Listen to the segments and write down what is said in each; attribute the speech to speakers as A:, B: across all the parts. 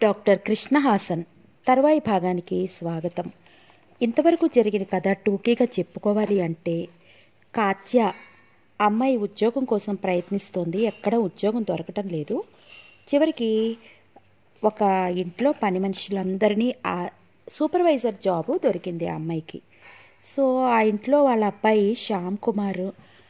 A: doctor కృష్ణహాసన్ తర్వాయి భాగానికి స్వాగతం ఇంతవరకు జరిగిన కథ టూకీగా చెప్పుకోవాలి అంటే కాత్య అమ్మాయి ఉద్యోగం కోసం ప్రయత్నిస్తోంది ఎక్కడ ఉద్యోగం దొరకటం లేదు చివరికి ఒక ఇంట్లో పని మనుషులందరినీ ఆ సూపర్వైజర్ జాబు దొరికింది ఆ అమ్మాయికి సో ఆ ఇంట్లో వాళ్ళ అబ్బాయి శ్యామ్ కుమార్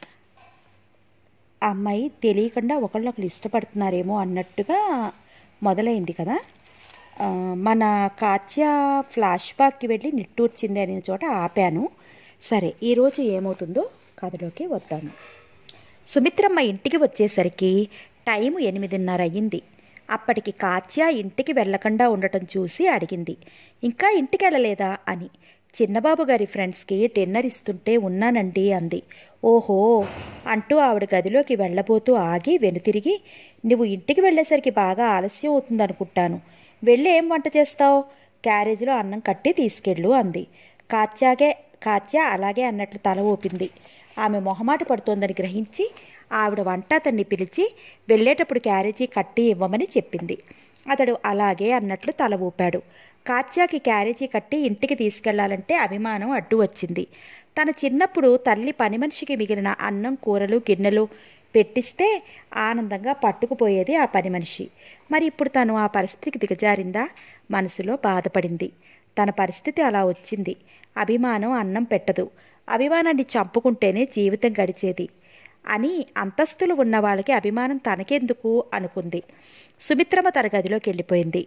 A: ఆ అమ్మాయి తెలియకుండా ఒకళ్ళొకరు ఇష్టపడుతున్నారేమో అన్నట్టుగా మొదలైంది కదా ఆ, మన కాత్య ఫ్లాష్ బ్యాక్కి వెళ్ళి నిట్టూర్చింది అనే చోట ఆపాను సరే ఈరోజు ఏమవుతుందో కథలోకి వద్దాము సుమిత్రమ్మ ఇంటికి వచ్చేసరికి టైం ఎనిమిదిన్నర అయ్యింది అప్పటికి కాత్య ఇంటికి వెళ్ళకుండా ఉండటం చూసి అడిగింది ఇంకా ఇంటికి వెళ్ళలేదా అని చిన్నబాబు గారి ఫ్రెండ్స్కి డిన్నర్ ఇస్తుంటే ఉన్నానండి అంది ఓహో అంటూ ఆవిడ గదిలోకి వెళ్ళబోతూ ఆగి వెనుతిరిగి నువ్వు ఇంటికి వెళ్ళేసరికి బాగా ఆలస్యం అవుతుందనుకుంటాను వెళ్ళి ఏం వంట చేస్తావు క్యారేజీలో అన్నం కట్టి తీసుకెళ్ళు అంది కాత్యాగే కాత్య అలాగే అన్నట్లు తల ఊపింది ఆమె మొహమాట పడుతోందని గ్రహించి ఆవిడ వంట అతన్ని పిలిచి వెళ్ళేటప్పుడు క్యారేజీ కట్టి ఇవ్వమని చెప్పింది అతడు అలాగే అన్నట్లు తల ఊపాడు కాత్యాకి క్యారేజీ కట్టి ఇంటికి తీసుకెళ్లాలంటే అభిమానం అడ్డు వచ్చింది తన చిన్నప్పుడు తల్లి పని మనిషికి మిగిలిన అన్నం కూరలు గిన్నెలు పెట్టిస్తే ఆనందంగా పట్టుకుపోయేది ఆ పని మనిషి మరి ఇప్పుడు తను ఆ పరిస్థితికి దిగజారిందా మనసులో బాధపడింది తన పరిస్థితి అలా వచ్చింది అభిమానం అన్నం పెట్టదు అభిమానాన్ని చంపుకుంటేనే జీవితం గడిచేది అని అంతస్తులు ఉన్న వాళ్ళకి అభిమానం తనకెందుకు అనుకుంది సుమిత్రమ తన గదిలోకి వెళ్ళిపోయింది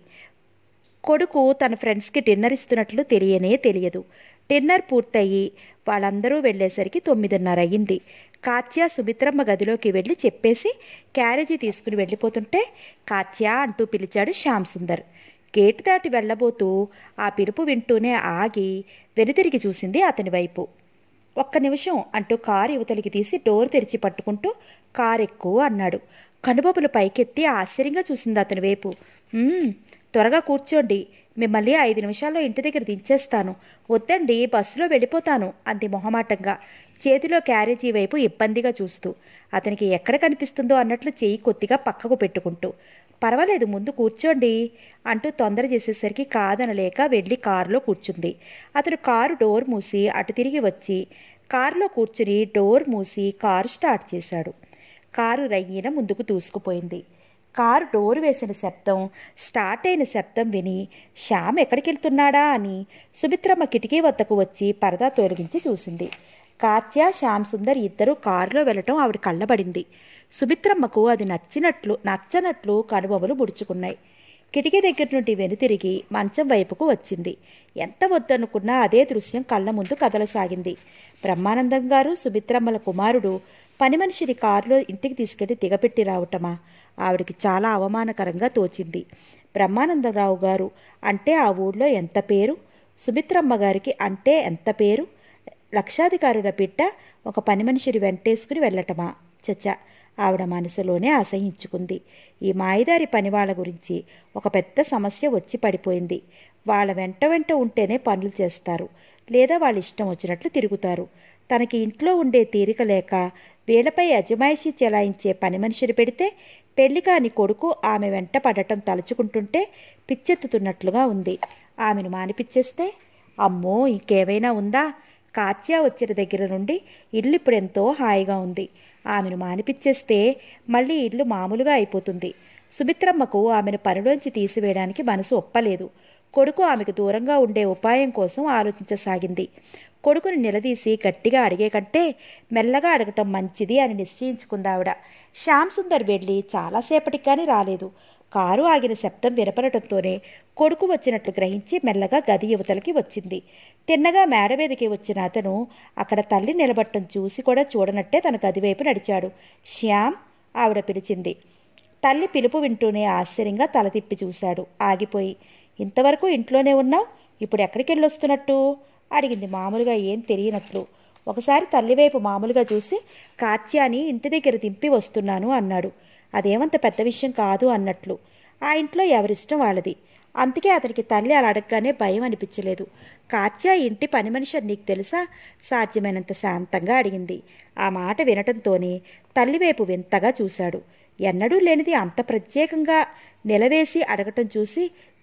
A: కొడుకు తన ఫ్రెండ్స్కి డిన్నర్ ఇస్తున్నట్లు తెలియనే తెలియదు డిన్నర్ పూర్తయి వాళ్ళందరూ వెళ్ళేసరికి తొమ్మిదిన్నర అయ్యింది కాత్య సుమిత్రమ్మ గదిలోకి వెళ్ళి చెప్పేసి క్యారేజీ తీసుకుని వెళ్ళిపోతుంటే కాత్య అంటూ పిలిచాడు శ్యామ్ సుందర్ గేటు దాటి వెళ్ళబోతూ ఆ పిలుపు వింటూనే ఆగి వెనుతిరిగి చూసింది అతని వైపు ఒక్క నిమిషం అంటూ కారు యువతలికి తీసి డోర్ తెరిచి పట్టుకుంటూ కారెక్కు అన్నాడు కనుబొబులు పైకెత్తి ఆశ్చర్యంగా చూసింది అతని వైపు "మ్మ్, త్వరగా కూర్చోండి మిమ్మల్ని ఐదు నిమిషాల్లో ఇంటి దగ్గర దించేస్తాను వద్దండి బస్సులో వెళ్ళిపోతాను అంది మొహమాటంగా చేతిలో క్యారేజీ వైపు ఇబ్బందిగా చూస్తూ అతనికి ఎక్కడ కనిపిస్తుందో అన్నట్లు చేయి కొద్దిగా పక్కకు పెట్టుకుంటూ పర్వాలేదు ముందు కూర్చోండి అంటూ తొందర చేసేసరికి కాదనలేక వెళ్ళి కారులో కూర్చుంది అతను కారు డోర్ మూసి అటు తిరిగి వచ్చి కారులో కూర్చుని డోర్ మూసి కారు స్టార్ట్ చేశాడు కారు రయ్యిన ముందుకు దూసుకుపోయింది కారు డోర్ వేసిన శబ్దం స్టార్ట్ అయిన శబ్దం విని శ్యామ్ ఎక్కడికి వెళ్తున్నాడా అని సుమిత్రమ్మ కిటికీ వద్దకు వచ్చి పరదా తొలగించి చూసింది కాత్య శ్యామ్ సుందర్ ఇద్దరూ కారులో వెళ్ళటం ఆవిడ కళ్ళబడింది సుమిత్రమ్మకు అది నచ్చినట్లు నచ్చనట్లు కనుబొమలు ముడుచుకున్నాయి కిటికీ దగ్గర నుండి వెనుతిరిగి మంచం వైపుకు వచ్చింది ఎంత వద్దనుకున్నా అదే దృశ్యం కళ్ళ ముందు కదలసాగింది బ్రహ్మానందం గారు సుమిత్రమ్మల కుమారుడు పని మనిషిని కారులో ఇంటికి తీసుకెళ్లి దిగపెట్టి రావటమా ఆవిడికి చాలా అవమానకరంగా తోచింది బ్రహ్మానందరావు గారు అంటే ఆ ఊళ్ళో ఎంత పేరు సుమిత్రమ్మ గారికి అంటే ఎంత పేరు లక్షాధికారుల బిడ్డ ఒక పని మనిషిని వెంటేసుకుని వెళ్ళటమా చచ్చ ఆవిడ మనసులోనే అసహించుకుంది ఈ మాయదారి పని వాళ్ళ గురించి ఒక పెద్ద సమస్య వచ్చి పడిపోయింది వాళ్ళ వెంట వెంట ఉంటేనే పనులు చేస్తారు లేదా వాళ్ళ ఇష్టం వచ్చినట్లు తిరుగుతారు తనకి ఇంట్లో ఉండే తీరిక లేక వీళ్ళపై అజమాయిషీ చెలాయించే పని మనిషిని పెడితే పెళ్లి కాని కొడుకు ఆమె వెంట పడటం తలుచుకుంటుంటే పిచ్చెత్తుతున్నట్లుగా ఉంది ఆమెను మానిపిచ్చేస్తే అమ్మో ఇంకేమైనా ఉందా కాత్య వచ్చిన దగ్గర నుండి ఇల్లు ఇప్పుడు ఎంతో హాయిగా ఉంది ఆమెను మానిపిచ్చేస్తే మళ్ళీ ఇల్లు మామూలుగా అయిపోతుంది సుమిత్రమ్మకు ఆమెను పనిలోంచి తీసివేయడానికి మనసు ఒప్పలేదు కొడుకు ఆమెకు దూరంగా ఉండే ఉపాయం కోసం ఆలోచించసాగింది కొడుకుని నిలదీసి గట్టిగా అడిగే కంటే మెల్లగా అడగటం మంచిది అని నిశ్చయించుకుంది ఆవిడ శ్యామ్ సుందర్ వెళ్ళి చాలాసేపటికి కానీ రాలేదు కారు ఆగిన శబ్దం వినపడటంతోనే కొడుకు వచ్చినట్లు గ్రహించి మెల్లగా గది యువతలకి వచ్చింది తిన్నగా మేడ మీదకి వచ్చిన అతను అక్కడ తల్లి నిలబట్టం చూసి కూడా చూడనట్టే తన గది వైపు నడిచాడు శ్యామ్ ఆవిడ పిలిచింది తల్లి పిలుపు వింటూనే ఆశ్చర్యంగా తల తిప్పి చూశాడు ఆగిపోయి ఇంతవరకు ఇంట్లోనే ఉన్నావు ఇప్పుడు ఎక్కడికి వెళ్ళొస్తున్నట్టు అడిగింది మామూలుగా ఏం తెలియనట్లు ఒకసారి తల్లివైపు మామూలుగా చూసి కాత్యాని ఇంటి దగ్గర దింపి వస్తున్నాను అన్నాడు అదేమంత పెద్ద విషయం కాదు అన్నట్లు ఆ ఇంట్లో ఎవరిష్టం వాళ్ళది అందుకే అతనికి తల్లి అలా అడగగానే భయం అనిపించలేదు కాత్య ఇంటి పని మనిషి అని నీకు తెలుసా సాధ్యమైనంత శాంతంగా అడిగింది ఆ మాట వినటంతోనే తల్లివైపు వింతగా చూశాడు ఎన్నడూ లేనిది అంత ప్రత్యేకంగా నిలవేసి అడగటం చూసి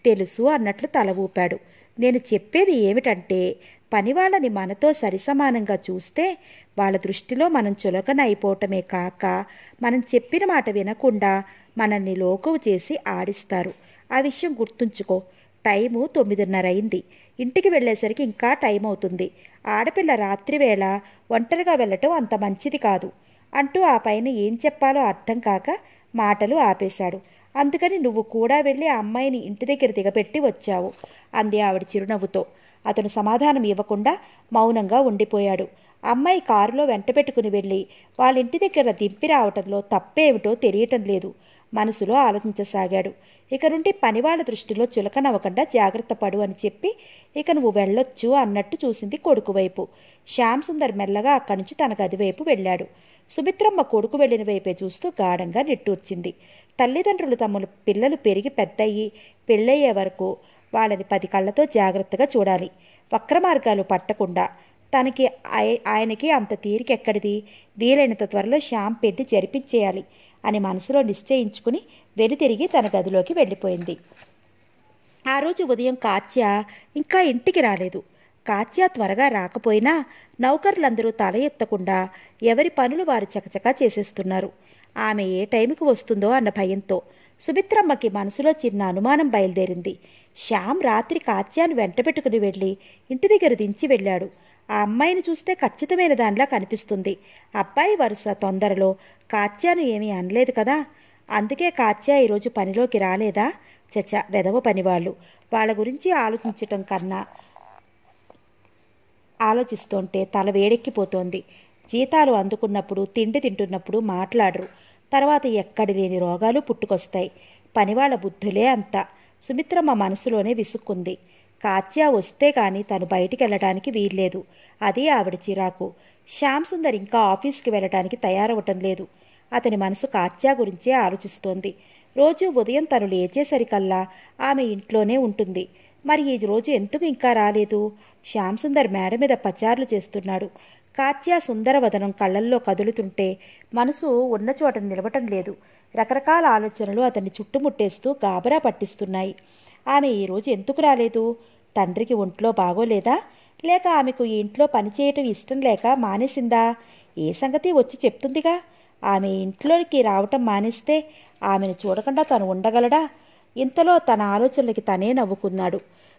A: తెలుసు అన్నట్లు తల ఊపాడు నేను చెప్పేది ఏమిటంటే పనివాళ్ళని మనతో సరిసమానంగా చూస్తే వాళ్ళ దృష్టిలో మనం చులకన అయిపోవటమే కాక మనం చెప్పిన మాట వినకుండా మనల్ని లోకువు చేసి ఆడిస్తారు ఆ విషయం గుర్తుంచుకో టైము తొమ్మిదిన్నర అయింది ఇంటికి వెళ్ళేసరికి ఇంకా టైం అవుతుంది ఆడపిల్ల రాత్రి వేళ ఒంటరిగా వెళ్ళటం అంత మంచిది కాదు అంటూ ఆ పైన ఏం చెప్పాలో అర్థం కాక మాటలు ఆపేశాడు అందుకని నువ్వు కూడా వెళ్ళి ఆ అమ్మాయిని ఇంటి దగ్గర దిగబెట్టి వచ్చావు అంది ఆవిడ చిరునవ్వుతో అతను సమాధానం ఇవ్వకుండా మౌనంగా ఉండిపోయాడు అమ్మాయి కారులో వెంట పెట్టుకుని వెళ్ళి వాళ్ళ ఇంటి దగ్గర దింపి రావటంలో తప్పేమిటో తెలియటం లేదు మనసులో ఆలోచించసాగాడు ఇక నుండి పనివాళ్ళ దృష్టిలో చులకనవ్వకుండా జాగ్రత్త పడు అని చెప్పి ఇక నువ్వు వెళ్ళొచ్చు అన్నట్టు చూసింది కొడుకు వైపు శ్యామ్ సుందర్ మెల్లగా అక్కడి నుంచి తన గది వైపు వెళ్ళాడు సుమిత్రమ్మ కొడుకు వెళ్ళిన వైపే చూస్తూ గాఢంగా నిట్టూర్చింది తల్లిదండ్రులు తమను పిల్లలు పెరిగి పెద్దయ్యి పెళ్ళయ్యే వరకు వాళ్ళని పది కళ్ళతో జాగ్రత్తగా చూడాలి వక్ర మార్గాలు పట్టకుండా తనకి ఆయ- ఆయనకి అంత తీరికెక్కడిది వీలైనంత త్వరలో శ్యామ్ పెట్టి జరిపించేయాలి అని మనసులో నిశ్చయించుకుని వెనుతిరిగి తన గదిలోకి వెళ్ళిపోయింది ఆ రోజు ఉదయం కాత్య ఇంకా ఇంటికి రాలేదు కాత్య త్వరగా రాకపోయినా నౌకర్లందరూ తల ఎత్తకుండా ఎవరి పనులు వారు చకచకా చేసేస్తున్నారు ఆమె ఏ టైంకి వస్తుందో అన్న భయంతో సుమిత్రమ్మకి మనసులో చిన్న అనుమానం బయలుదేరింది శ్యామ్ రాత్రి కాత్యాను వెంటబెట్టుకుని వెళ్ళి ఇంటి దగ్గర దించి వెళ్ళాడు ఆ అమ్మాయిని చూస్తే ఖచ్చితమైన దానిలా కనిపిస్తుంది అబ్బాయి వరుస తొందరలో కాత్యాను ఏమీ అనలేదు కదా అందుకే కాత్య ఈరోజు పనిలోకి రాలేదా చచ్చ వెదవ పనివాళ్ళు వాళ్ళ గురించి ఆలోచించటం కన్నా ఆలోచిస్తుంటే తల వేడెక్కిపోతోంది జీతాలు అందుకున్నప్పుడు తిండి తింటున్నప్పుడు మాట్లాడరు తర్వాత ఎక్కడి లేని రోగాలు పుట్టుకొస్తాయి పనివాళ్ళ బుద్ధులే అంత సుమిత్రమ్మ మనసులోనే విసుక్కుంది కాత్య వస్తే కానీ తను బయటికి వెళ్ళడానికి వీల్లేదు అది ఆవిడ చిరాకు శ్యామ్ సుందర్ ఇంకా ఆఫీస్కి వెళ్ళటానికి తయారవటం లేదు అతని మనసు కాత్య గురించే ఆలోచిస్తోంది రోజు ఉదయం తను లేచేసరికల్లా ఆమె ఇంట్లోనే ఉంటుంది మరి ఈ రోజు ఎందుకు ఇంకా రాలేదు శ్యామ్ సుందర్ మేడ మీద పచారులు చేస్తున్నాడు కాత్య సుందరవదనం కళ్ళల్లో కదులుతుంటే మనసు ఉన్న చోట నిలవటం లేదు రకరకాల ఆలోచనలు అతన్ని చుట్టుముట్టేస్తూ గాబరా పట్టిస్తున్నాయి ఆమె ఈరోజు ఎందుకు రాలేదు తండ్రికి ఒంట్లో బాగోలేదా లేక ఆమెకు ఈ ఇంట్లో పనిచేయటం ఇష్టం లేక మానేసిందా ఏ సంగతి వచ్చి చెప్తుందిగా ఆమె ఇంట్లోకి రావటం మానేస్తే ఆమెను చూడకుండా తను ఉండగలడా ఇంతలో తన ఆలోచనలకి తనే నవ్వుకున్నాడు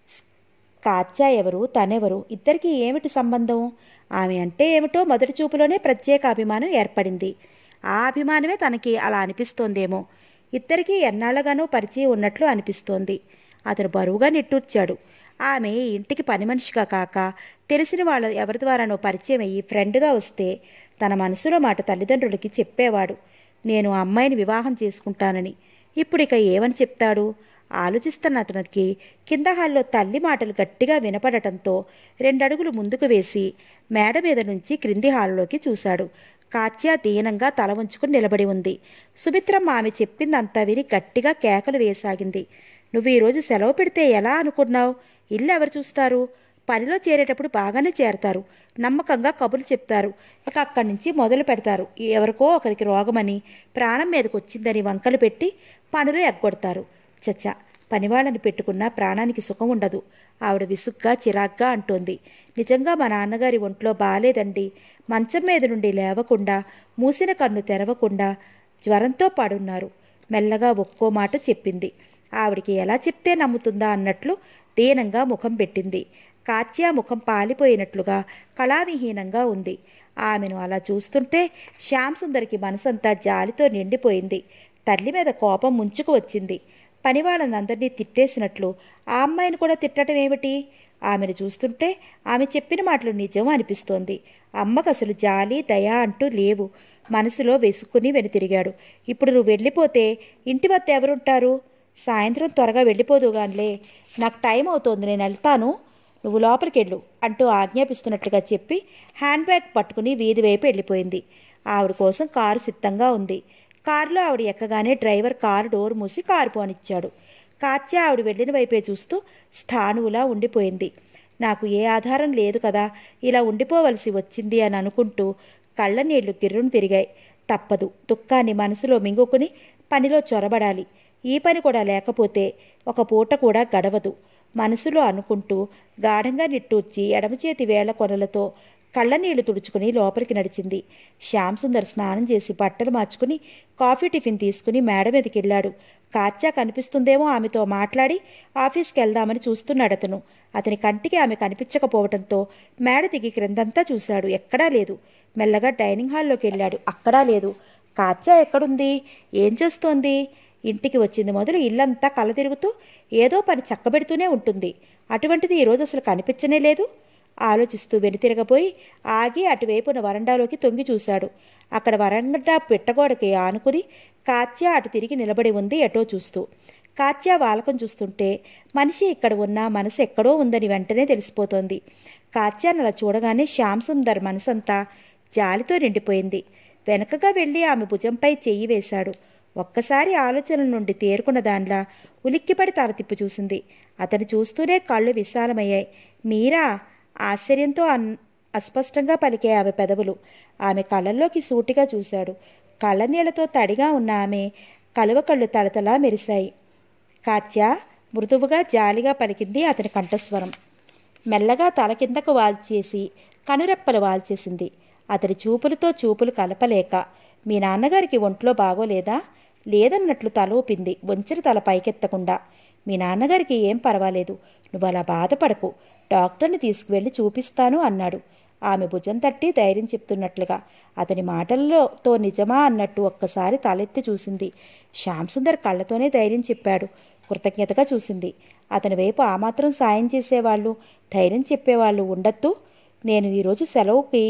A: కాత్య ఎవరు తనెవరు ఇద్దరికీ ఏమిటి సంబంధం ఆమె అంటే ఏమిటో మొదటి చూపులోనే ప్రత్యేక అభిమానం ఏర్పడింది ఆ అభిమానమే తనకి అలా అనిపిస్తోందేమో ఇద్దరికీ ఎన్నాళ్ళగానో పరిచయం ఉన్నట్లు అనిపిస్తోంది అతను బరువుగా నిట్టూర్చాడు ఆమె ఈ ఇంటికి పని మనిషిగా కాక తెలిసిన వాళ్ళ ఎవరి ద్వారానో పరిచయం అయ్యి ఫ్రెండ్గా వస్తే తన మనసులో మాట తల్లిదండ్రులకి చెప్పేవాడు నేను ఆ అమ్మాయిని వివాహం చేసుకుంటానని ఇప్పుడు ఇక ఏమని చెప్తాడు ఆలోచిస్తున్న అతనికి కింద హాల్లో తల్లి మాటలు గట్టిగా వినపడటంతో రెండడుగులు ముందుకు వేసి మేడ మీద నుంచి క్రింది హాల్లోకి చూశాడు కాత్య దీనంగా తల ఉంచుకుని నిలబడి ఉంది సుమిత్రమ్మ ఆమె చెప్పిందంతా విని గట్టిగా కేకలు వేసాగింది నువ్వు ఈరోజు సెలవు పెడితే ఎలా అనుకున్నావు ఇల్లు ఎవరు చూస్తారు పనిలో చేరేటప్పుడు బాగానే చేరతారు నమ్మకంగా కబుర్లు చెప్తారు ఇక అక్కడి నుంచి మొదలు పెడతారు ఎవరికో ఒకరికి రోగమని ప్రాణం మీదకి వచ్చిందని వంకలు పెట్టి పనులు ఎగ్గొడతారు చచ్చ పనివాళ్ళని పెట్టుకున్నా ప్రాణానికి సుఖం ఉండదు ఆవిడ విసుగ్గా చిరాగ్గా అంటోంది నిజంగా మా నాన్నగారి ఒంట్లో బాలేదండి మంచం మీద నుండి లేవకుండా మూసిన కన్ను తెరవకుండా జ్వరంతో పడున్నారు మెల్లగా ఒక్కో మాట చెప్పింది ఆవిడికి ఎలా చెప్తే నమ్ముతుందా అన్నట్లు దీనంగా ముఖం పెట్టింది కాత్యా ముఖం పాలిపోయినట్లుగా కళావిహీనంగా ఉంది ఆమెను అలా చూస్తుంటే శ్యామ్ సుందరికి మనసంతా జాలితో నిండిపోయింది తల్లి మీద కోపం ముంచుకు వచ్చింది పనివాళ్ళనందరినీ తిట్టేసినట్లు ఆ అమ్మాయిని కూడా తిట్టడం ఏమిటి ఆమెను చూస్తుంటే ఆమె చెప్పిన మాటలు నిజం అనిపిస్తోంది అమ్మకు అసలు జాలి దయ అంటూ లేవు మనసులో వెసుక్కుని వెనుతిరిగాడు ఇప్పుడు నువ్వు వెళ్ళిపోతే ఇంటి వద్ద ఎవరుంటారు సాయంత్రం త్వరగా వెళ్ళిపోదుగానిలే నాకు టైం అవుతోంది నేను వెళ్తాను నువ్వు లోపలికి వెళ్ళు అంటూ ఆజ్ఞాపిస్తున్నట్లుగా చెప్పి హ్యాండ్ బ్యాగ్ పట్టుకుని వీధి వైపు వెళ్ళిపోయింది ఆవిడ కోసం కారు సిద్ధంగా ఉంది కారులో ఆవిడ ఎక్కగానే డ్రైవర్ కారు డోర్ మూసి కారు పోనిచ్చాడు కాత్య ఆవిడ వెళ్ళిన వైపే చూస్తూ స్థానువులా ఉండిపోయింది నాకు ఏ ఆధారం లేదు కదా ఇలా ఉండిపోవలసి వచ్చింది అని అనుకుంటూ కళ్ళ నీళ్లు గిర్రును తిరిగాయి తప్పదు దుఃఖాన్ని మనసులో మింగుకుని పనిలో చొరబడాలి ఈ పని కూడా లేకపోతే ఒక పూట కూడా గడవదు మనసులో అనుకుంటూ గాఢంగా నిట్టూర్చి ఎడమ చేతి వేళ్ల కొనలతో కళ్ళనీళ్లు తుడుచుకుని లోపలికి నడిచింది శ్యామ్ సుందర్ స్నానం చేసి బట్టలు మార్చుకుని కాఫీ టిఫిన్ తీసుకుని మేడ మీదకి వెళ్ళాడు కాత్యా కనిపిస్తుందేమో ఆమెతో మాట్లాడి ఆఫీస్కి వెళ్దామని చూస్తున్నాడు అతను అతని కంటికి ఆమె కనిపించకపోవడంతో మేడ దిగి క్రిందంతా చూశాడు ఎక్కడా లేదు మెల్లగా డైనింగ్ హాల్లోకి వెళ్ళాడు అక్కడా లేదు కాత్యా ఎక్కడుంది ఏం చేస్తోంది ఇంటికి వచ్చింది మొదలు ఇల్లంతా కళ్ళ తిరుగుతూ ఏదో పని చక్కబెడుతూనే ఉంటుంది అటువంటిది ఈరోజు అసలు కనిపించనే లేదు ఆలోచిస్తూ వెనుతిరగపోయి ఆగి అటువైపున వరండాలోకి తొంగి చూశాడు అక్కడ వరండా పెట్టగోడకి ఆనుకుని కాత్య అటు తిరిగి నిలబడి ఉంది ఎటో చూస్తూ కాత్య వాలకం చూస్తుంటే మనిషి ఇక్కడ ఉన్నా మనసు ఎక్కడో ఉందని వెంటనే తెలిసిపోతోంది కాత్యాన్ని అలా చూడగానే శ్యామ్ సుందర్ మనసంతా జాలితో నిండిపోయింది వెనకగా వెళ్ళి ఆమె భుజంపై చెయ్యి వేశాడు ఒక్కసారి ఆలోచనల నుండి తేరుకున్న దానిలా ఉలిక్కిపడి తల తిప్పి చూసింది అతను చూస్తూనే కళ్ళు విశాలమయ్యాయి మీరా ఆశ్చర్యంతో అన్ అస్పష్టంగా పలికే ఆమె పెదవులు ఆమె కళ్ళల్లోకి సూటిగా చూశాడు కళ్ళనీళ్లతో తడిగా ఉన్న ఆమె కలువ కళ్ళు తలతలా మెరిశాయి కాత్య మృదువుగా జాలిగా పలికింది అతని కంఠస్వరం మెల్లగా తల కిందకు వాల్చేసి కనురెప్పలు వాల్చేసింది అతడి చూపులతో చూపులు కలపలేక మీ నాన్నగారికి ఒంట్లో బాగోలేదా లేదన్నట్లు తల ఊపింది వంచిన తల పైకెత్తకుండా మీ నాన్నగారికి ఏం పర్వాలేదు నువ్వు అలా బాధపడకు డాక్టర్ని తీసుకువెళ్ళి చూపిస్తాను అన్నాడు ఆమె భుజం తట్టి ధైర్యం చెప్తున్నట్లుగా అతని మాటలతో నిజమా అన్నట్టు ఒక్కసారి తలెత్తి చూసింది శ్యామ్ సుందర్ కళ్ళతోనే ధైర్యం చెప్పాడు కృతజ్ఞతగా చూసింది అతని వైపు ఆ మాత్రం సాయం చేసేవాళ్ళు ధైర్యం చెప్పేవాళ్ళు ఉండొద్దు నేను ఈరోజు సెలవుకి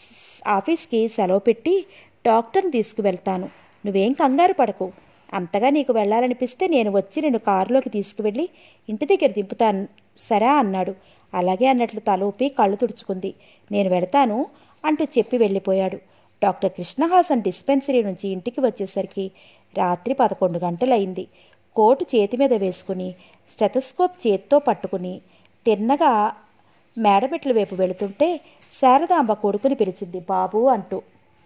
A: ఆఫీస్కి సెలవు పెట్టి డాక్టర్ని తీసుకువెళ్తాను నువ్వేం కంగారు పడకు అంతగా నీకు వెళ్ళాలనిపిస్తే నేను వచ్చి నేను కారులోకి తీసుకువెళ్ళి ఇంటి దగ్గర దింపుతాను సరా అన్నాడు అలాగే అన్నట్లు తల ఊపి కళ్ళు తుడుచుకుంది నేను వెళతాను అంటూ చెప్పి వెళ్ళిపోయాడు డాక్టర్ కృష్ణహాసన్ డిస్పెన్సరీ నుంచి ఇంటికి వచ్చేసరికి రాత్రి పదకొండు గంటలయింది కోటు చేతి మీద వేసుకుని స్టెథస్కోప్ చేత్తో పట్టుకుని తిన్నగా మేడమెట్ల వైపు వెళుతుంటే శారదాంబ కొడుకుని పిలిచింది బాబు అంటూ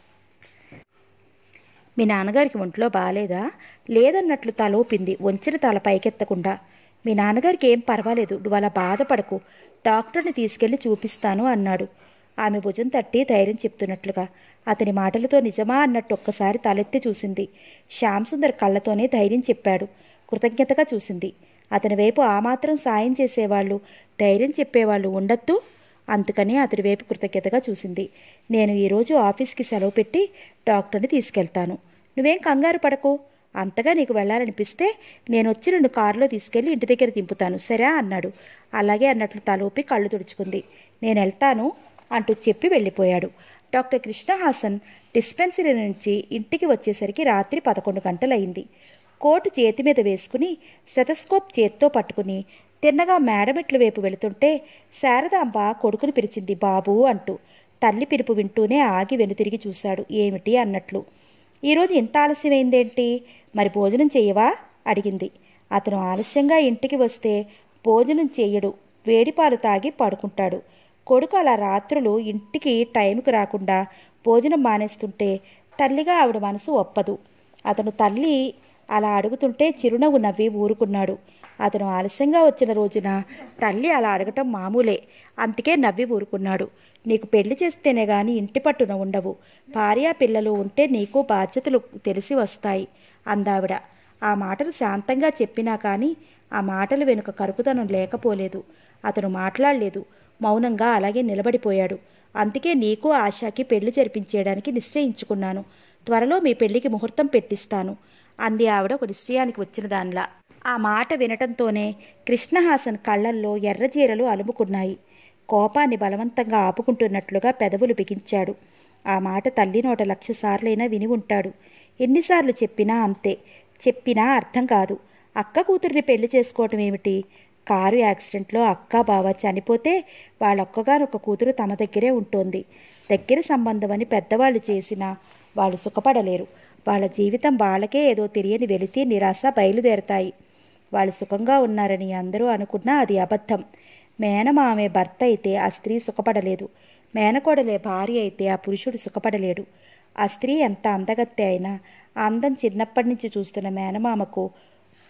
A: మీ నాన్నగారికి ఒంట్లో బాగాలేదా లేదన్నట్లు తలోపింది వంచిన తల పైకెత్తకుండా మీ నాన్నగారికి ఏం పర్వాలేదు నువ్వు అలా బాధపడకు డాక్టర్ని తీసుకెళ్లి చూపిస్తాను అన్నాడు ఆమె భుజం తట్టి ధైర్యం చెప్తున్నట్లుగా అతని మాటలతో నిజమా అన్నట్టు ఒక్కసారి తలెత్తి చూసింది శ్యామ్ సుందర్ కళ్ళతోనే ధైర్యం చెప్పాడు కృతజ్ఞతగా చూసింది అతని వైపు ఆ మాత్రం సాయం చేసేవాళ్ళు ధైర్యం చెప్పేవాళ్ళు ఉండొద్దు అందుకనే అతని వైపు కృతజ్ఞతగా చూసింది నేను ఈరోజు ఆఫీస్కి సెలవు పెట్టి డాక్టర్ని తీసుకెళ్తాను నువ్వేం కంగారు పడకు అంతగా నీకు వెళ్ళాలనిపిస్తే నేను వచ్చి రెండు కారులో తీసుకెళ్ళి ఇంటి దగ్గర దింపుతాను సరే అన్నాడు అలాగే అన్నట్లు తలూపి కళ్ళు తుడుచుకుంది నేను వెళ్తాను అంటూ చెప్పి వెళ్ళిపోయాడు డాక్టర్ కృష్ణహాసన్ డిస్పెన్సరీ నుంచి ఇంటికి వచ్చేసరికి రాత్రి పదకొండు గంటలయింది కోటు చేతి మీద వేసుకుని స్టెథస్కోప్ చేత్తో పట్టుకుని తిన్నగా మేడమెట్ల వైపు వెళుతుంటే శారదాంబ కొడుకుని పిలిచింది బాబు అంటూ తల్లి పిలుపు వింటూనే ఆగి వెనుతిరిగి చూశాడు ఏమిటి అన్నట్లు ఈరోజు ఇంత ఆలస్యమైందేంటి మరి భోజనం చెయ్యవా అడిగింది అతను ఆలస్యంగా ఇంటికి వస్తే భోజనం చెయ్యడు వేడిపాలు తాగి పడుకుంటాడు కొడుకు అలా రాత్రులు ఇంటికి టైంకు రాకుండా భోజనం మానేస్తుంటే తల్లిగా ఆవిడ మనసు ఒప్పదు అతను తల్లి అలా అడుగుతుంటే చిరునవ్వు నవ్వి ఊరుకున్నాడు అతను ఆలస్యంగా వచ్చిన రోజున తల్లి అలా అడగటం మామూలే అందుకే నవ్వి ఊరుకున్నాడు నీకు పెళ్లి చేస్తేనే గాని ఇంటి పట్టున ఉండవు భార్యా పిల్లలు ఉంటే నీకు బాధ్యతలు తెలిసి వస్తాయి అందావిడ ఆ మాటలు శాంతంగా చెప్పినా కానీ ఆ మాటలు వెనుక కరుకుదనం లేకపోలేదు అతను మాట్లాడలేదు మౌనంగా అలాగే నిలబడిపోయాడు అందుకే నీకు ఆశాకి పెళ్లి జరిపించేయడానికి నిశ్చయించుకున్నాను త్వరలో మీ పెళ్లికి ముహూర్తం పెట్టిస్తాను అంది ఆవిడ ఒక నిశ్చయానికి వచ్చిన దానిలా ఆ మాట వినటంతోనే కృష్ణహాసన్ కళ్ళల్లో ఎర్రజీరలు అలుముకున్నాయి కోపాన్ని బలవంతంగా ఆపుకుంటున్నట్లుగా పెదవులు బిగించాడు ఆ మాట తల్లి నోట లక్ష సార్లైనా విని ఉంటాడు ఎన్నిసార్లు చెప్పినా అంతే చెప్పినా అర్థం కాదు అక్క కూతుర్ని పెళ్లి చేసుకోవటం ఏమిటి కారు యాక్సిడెంట్లో అక్క బావ చనిపోతే వాళ్ళొక్కగానొక్క కూతురు తమ దగ్గరే ఉంటోంది దగ్గర సంబంధం అని పెద్దవాళ్ళు చేసినా వాళ్ళు సుఖపడలేరు వాళ్ళ జీవితం వాళ్ళకే ఏదో తెలియని వెలితి నిరాశ బయలుదేరతాయి వాళ్ళు సుఖంగా ఉన్నారని అందరూ అనుకున్నా అది అబద్ధం మేనమామె భర్త అయితే ఆ స్త్రీ సుఖపడలేదు మేనకోడలే భార్య అయితే ఆ పురుషుడు సుఖపడలేడు ఆ స్త్రీ ఎంత అందగత్తె అయినా ఆ అందం చిన్నప్పటి నుంచి చూస్తున్న మేనమామకు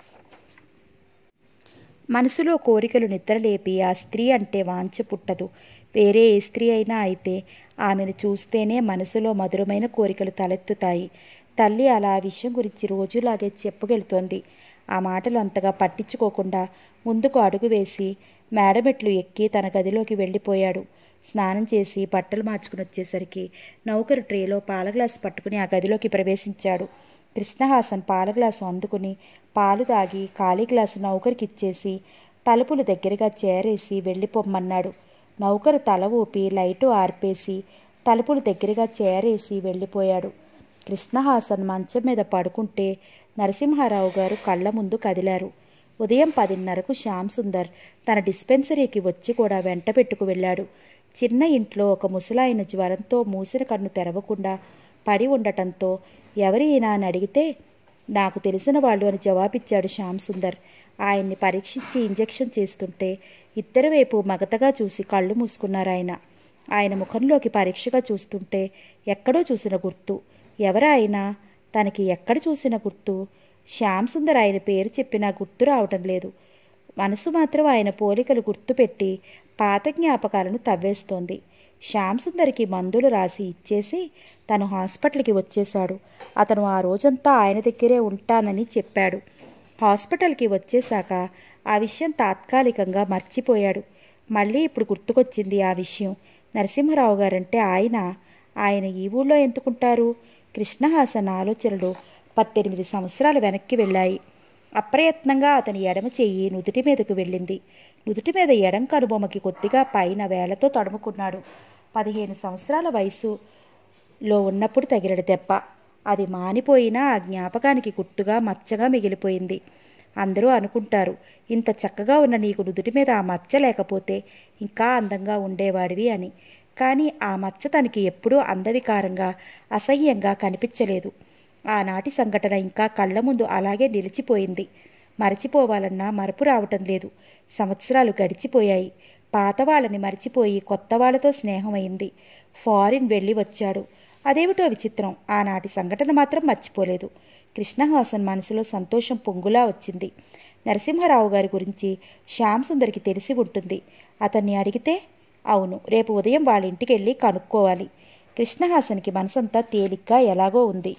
A: మనసులో కోరికలు నిద్రలేపి ఆ స్త్రీ అంటే వాంఛ పుట్టదు వేరే ఏ స్త్రీ అయినా అయితే ఆమెను చూస్తేనే మనసులో మధురమైన కోరికలు తలెత్తుతాయి తల్లి అలా ఆ విషయం గురించి రోజులాగే చెప్పుకెళ్తోంది ఆ మాటలు అంతగా పట్టించుకోకుండా ముందుకు అడుగు వేసి మేడమెట్లు ఎక్కి తన గదిలోకి వెళ్ళిపోయాడు స్నానం చేసి బట్టలు మార్చుకుని వచ్చేసరికి నౌకరు ట్రేలో పాల గ్లాసు పట్టుకుని ఆ గదిలోకి ప్రవేశించాడు కృష్ణహాసన్ పాల గ్లాసు అందుకుని పాలు తాగి ఖాళీ గ్లాసు నౌకరికి ఇచ్చేసి తలుపులు దగ్గరగా చేరేసి వెళ్ళిపోమ్మన్నాడు నౌకరు తల ఊపి లైటు ఆర్పేసి తలుపులు దగ్గరగా చేరేసి వెళ్ళిపోయాడు కృష్ణహాసన్ మంచం మీద పడుకుంటే నరసింహారావు గారు కళ్ళ ముందు కదిలారు ఉదయం పదిన్నరకు శ్యామ్ సుందర్ తన డిస్పెన్సరీకి వచ్చి కూడా వెంట పెట్టుకు వెళ్ళాడు చిన్న ఇంట్లో ఒక ముసలాయన జ్వరంతో మూసిన కన్ను తెరవకుండా పడి ఉండటంతో ఎవరి ఈయన అని అడిగితే నాకు తెలిసిన వాళ్ళు అని జవాబిచ్చాడు శ్యామ్ సుందర్ ఆయన్ని పరీక్షించి ఇంజెక్షన్ చేస్తుంటే ఇద్దరు వైపు మగతగా చూసి కళ్ళు మూసుకున్నారు ఆయన ఆయన ముఖంలోకి పరీక్షగా చూస్తుంటే ఎక్కడో చూసిన గుర్తు ఎవరా ఆయన తనకి ఎక్కడ చూసిన గుర్తు శ్యామ్ సుందర్ ఆయన పేరు చెప్పినా గుర్తు రావటం లేదు మనసు మాత్రం ఆయన పోలికలు గుర్తుపెట్టి పాత జ్ఞాపకాలను తవ్వేస్తోంది శ్యామ్ సుందర్కి మందులు రాసి ఇచ్చేసి తను హాస్పిటల్కి వచ్చేశాడు అతను ఆ రోజంతా ఆయన దగ్గరే ఉంటానని చెప్పాడు హాస్పిటల్కి వచ్చేశాక ఆ విషయం తాత్కాలికంగా మర్చిపోయాడు మళ్ళీ ఇప్పుడు గుర్తుకొచ్చింది ఆ విషయం నరసింహరావు గారంటే ఆయన ఆయన ఈ ఊళ్ళో ఎందుకుంటారు కృష్ణహాసన్ ఆలోచనలు పద్దెనిమిది సంవత్సరాలు వెనక్కి వెళ్ళాయి అప్రయత్నంగా అతని ఎడమ చెయ్యి నుదుటి మీదకు వెళ్ళింది నుదుటి మీద ఎడం కనుబొమ్మకి కొద్దిగా పైన వేళ్లతో తడుముకున్నాడు పదిహేను సంవత్సరాల వయసులో ఉన్నప్పుడు తగిలడు దెబ్బ అది మానిపోయినా ఆ జ్ఞాపకానికి గుర్తుగా మచ్చగా మిగిలిపోయింది అందరూ అనుకుంటారు ఇంత చక్కగా ఉన్న నీకు నుదుటి మీద ఆ మచ్చ లేకపోతే ఇంకా అందంగా ఉండేవాడివి అని కానీ ఆ మచ్చ తనకి ఎప్పుడూ అందవికారంగా అసహ్యంగా కనిపించలేదు ఆనాటి సంఘటన ఇంకా కళ్ళ ముందు అలాగే నిలిచిపోయింది మరచిపోవాలన్నా మరపు రావటం లేదు సంవత్సరాలు గడిచిపోయాయి పాత వాళ్ళని మరిచిపోయి కొత్త వాళ్ళతో స్నేహమైంది ఫారిన్ వెళ్ళి వచ్చాడు అదేమిటో విచిత్రం ఆనాటి సంఘటన మాత్రం మర్చిపోలేదు కృష్ణహాసన్ మనసులో సంతోషం పొంగులా వచ్చింది నరసింహారావు గారి గురించి శ్యామ్ సుందర్కి తెలిసి ఉంటుంది అతన్ని అడిగితే అవును రేపు ఉదయం వాళ్ళ ఇంటికి వెళ్ళి కనుక్కోవాలి కృష్ణహాసన్కి మనసంతా తేలిగ్గా ఎలాగో ఉంది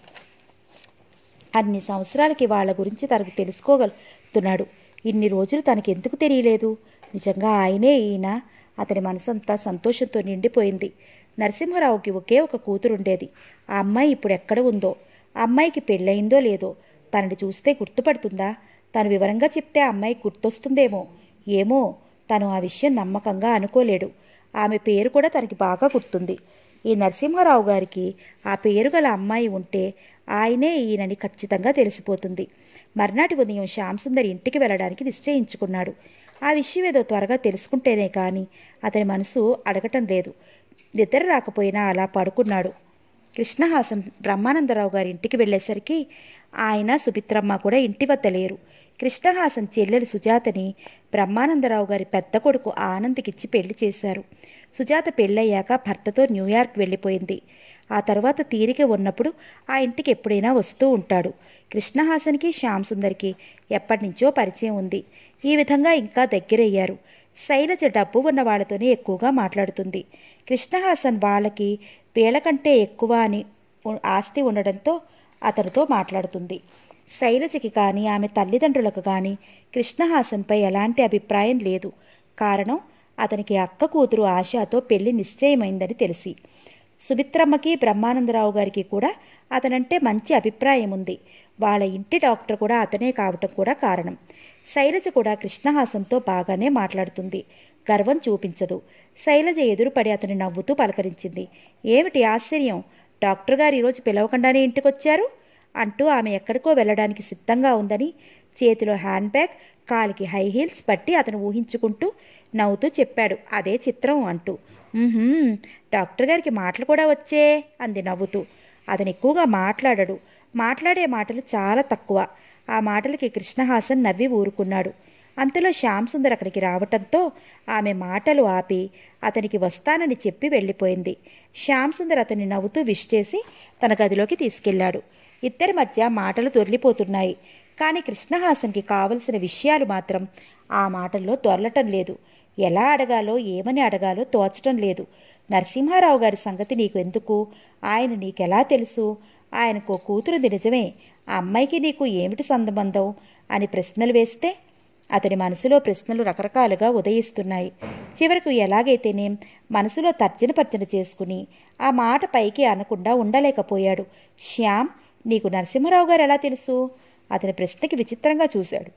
A: అన్ని సంవత్సరాలకి వాళ్ళ గురించి తనకు తెలుసుకోగలుగుతున్నాడు ఇన్ని రోజులు తనకి ఎందుకు తెలియలేదు నిజంగా ఆయనే ఈయన అతని మనసంతా సంతోషంతో నిండిపోయింది నరసింహారావుకి ఒకే ఒక కూతురుండేది ఆ అమ్మాయి ఇప్పుడు ఎక్కడ ఉందో ఆ అమ్మాయికి పెళ్ళయిందో లేదో తనని చూస్తే గుర్తుపడుతుందా తను వివరంగా చెప్తే ఆ అమ్మాయికి గుర్తొస్తుందేమో ఏమో తను ఆ విషయం నమ్మకంగా అనుకోలేడు ఆమె పేరు కూడా తనకి బాగా గుర్తుంది ఈ నరసింహారావు గారికి ఆ పేరు గల అమ్మాయి ఉంటే ఆయనే ఈయనని ఖచ్చితంగా తెలిసిపోతుంది మర్నాటి ఉదయం శ్యామ్ సుందర్ ఇంటికి వెళ్ళడానికి నిశ్చయించుకున్నాడు ఆ విషయం ఏదో త్వరగా తెలుసుకుంటేనే కానీ అతని మనసు అడగటం లేదు నిద్ర రాకపోయినా అలా పడుకున్నాడు కృష్ణహాసన్ బ్రహ్మానందరావు గారి ఇంటికి వెళ్ళేసరికి ఆయన సుభిత్రమ్మ కూడా ఇంటి వద్ద లేరు కృష్ణహాసన్ చెల్లెలు సుజాతని బ్రహ్మానందరావు గారి పెద్ద కొడుకు ఆనంద్కిచ్చి పెళ్లి చేశారు సుజాత పెళ్ళయ్యాక భర్తతో న్యూయార్క్ వెళ్ళిపోయింది ఆ తర్వాత తీరిక ఉన్నప్పుడు ఆ ఇంటికి ఎప్పుడైనా వస్తూ ఉంటాడు కృష్ణహాసన్కి శ్యామ్ సుందర్కి ఎప్పటి నుంచో పరిచయం ఉంది ఈ విధంగా ఇంకా దగ్గరయ్యారు శైలజ డబ్బు ఉన్న వాళ్ళతోనే ఎక్కువగా మాట్లాడుతుంది కృష్ణహాసన్ వాళ్ళకి వీళ్ళకంటే ఎక్కువ అని ఉ- ఆస్తి ఉండడంతో అతనితో మాట్లాడుతుంది శైలజకి కానీ ఆమె తల్లిదండ్రులకు కానీ కృష్ణహాసన్పై ఎలాంటి అభిప్రాయం లేదు కారణం అతనికి అక్క కూతురు ఆశాతో పెళ్లి నిశ్చయమైందని తెలిసి సుమిత్రమ్మకి బ్రహ్మానందరావు గారికి కూడా అతనంటే మంచి అభిప్రాయం ఉంది వాళ్ళ ఇంటి డాక్టర్ కూడా అతనే కావటం కూడా కారణం శైలజ కూడా కృష్ణహాసంతో బాగానే మాట్లాడుతుంది గర్వం చూపించదు శైలజ ఎదురుపడి అతని నవ్వుతూ పలకరించింది ఏమిటి ఆశ్చర్యం డాక్టర్ గారు ఈరోజు పిలవకుండానే ఇంటికొచ్చారు అంటూ ఆమె ఎక్కడికో వెళ్ళడానికి సిద్ధంగా ఉందని చేతిలో హ్యాండ్ బ్యాగ్ కాలికి హై హీల్స్ పట్టి అతను ఊహించుకుంటూ నవ్వుతూ చెప్పాడు అదే చిత్రం అంటూ "ఉహుం, డాక్టర్ గారికి మాటలు కూడా వచ్చే అంది నవ్వుతూ అతను ఎక్కువగా మాట్లాడడు మాట్లాడే మాటలు చాలా తక్కువ ఆ మాటలకి కృష్ణహాసన్ నవ్వి ఊరుకున్నాడు అంతలో శ్యామ్ సుందర్ అక్కడికి రావటంతో ఆమె మాటలు ఆపి అతనికి వస్తానని చెప్పి వెళ్ళిపోయింది శ్యామ్ సుందర్ అతన్ని నవ్వుతూ విష్ చేసి తన గదిలోకి తీసుకెళ్లాడు ఇద్దరి మధ్య మాటలు దొర్లిపోతున్నాయి కానీ కృష్ణహాసన్కి కావలసిన విషయాలు మాత్రం ఆ మాటల్లో దొరలటం లేదు ఎలా అడగాలో ఏమని అడగాలో తోచటం లేదు నరసింహారావు గారి సంగతి నీకు ఎందుకు ఆయన నీకెలా తెలుసు ఆయనకు కూతురుది నిజమే ఆ అమ్మాయికి నీకు ఏమిటి సంబంధం అని ప్రశ్నలు వేస్తే అతని మనసులో ప్రశ్నలు రకరకాలుగా ఉదయిస్తున్నాయి చివరకు ఎలాగైతేనేం మనసులో తర్జన పర్జన చేసుకుని ఆ మాట పైకి అనకుండా ఉండలేకపోయాడు శ్యామ్ నీకు నరసింహరావు గారు ఎలా తెలుసు అతని ప్రశ్నకి విచిత్రంగా చూశాడు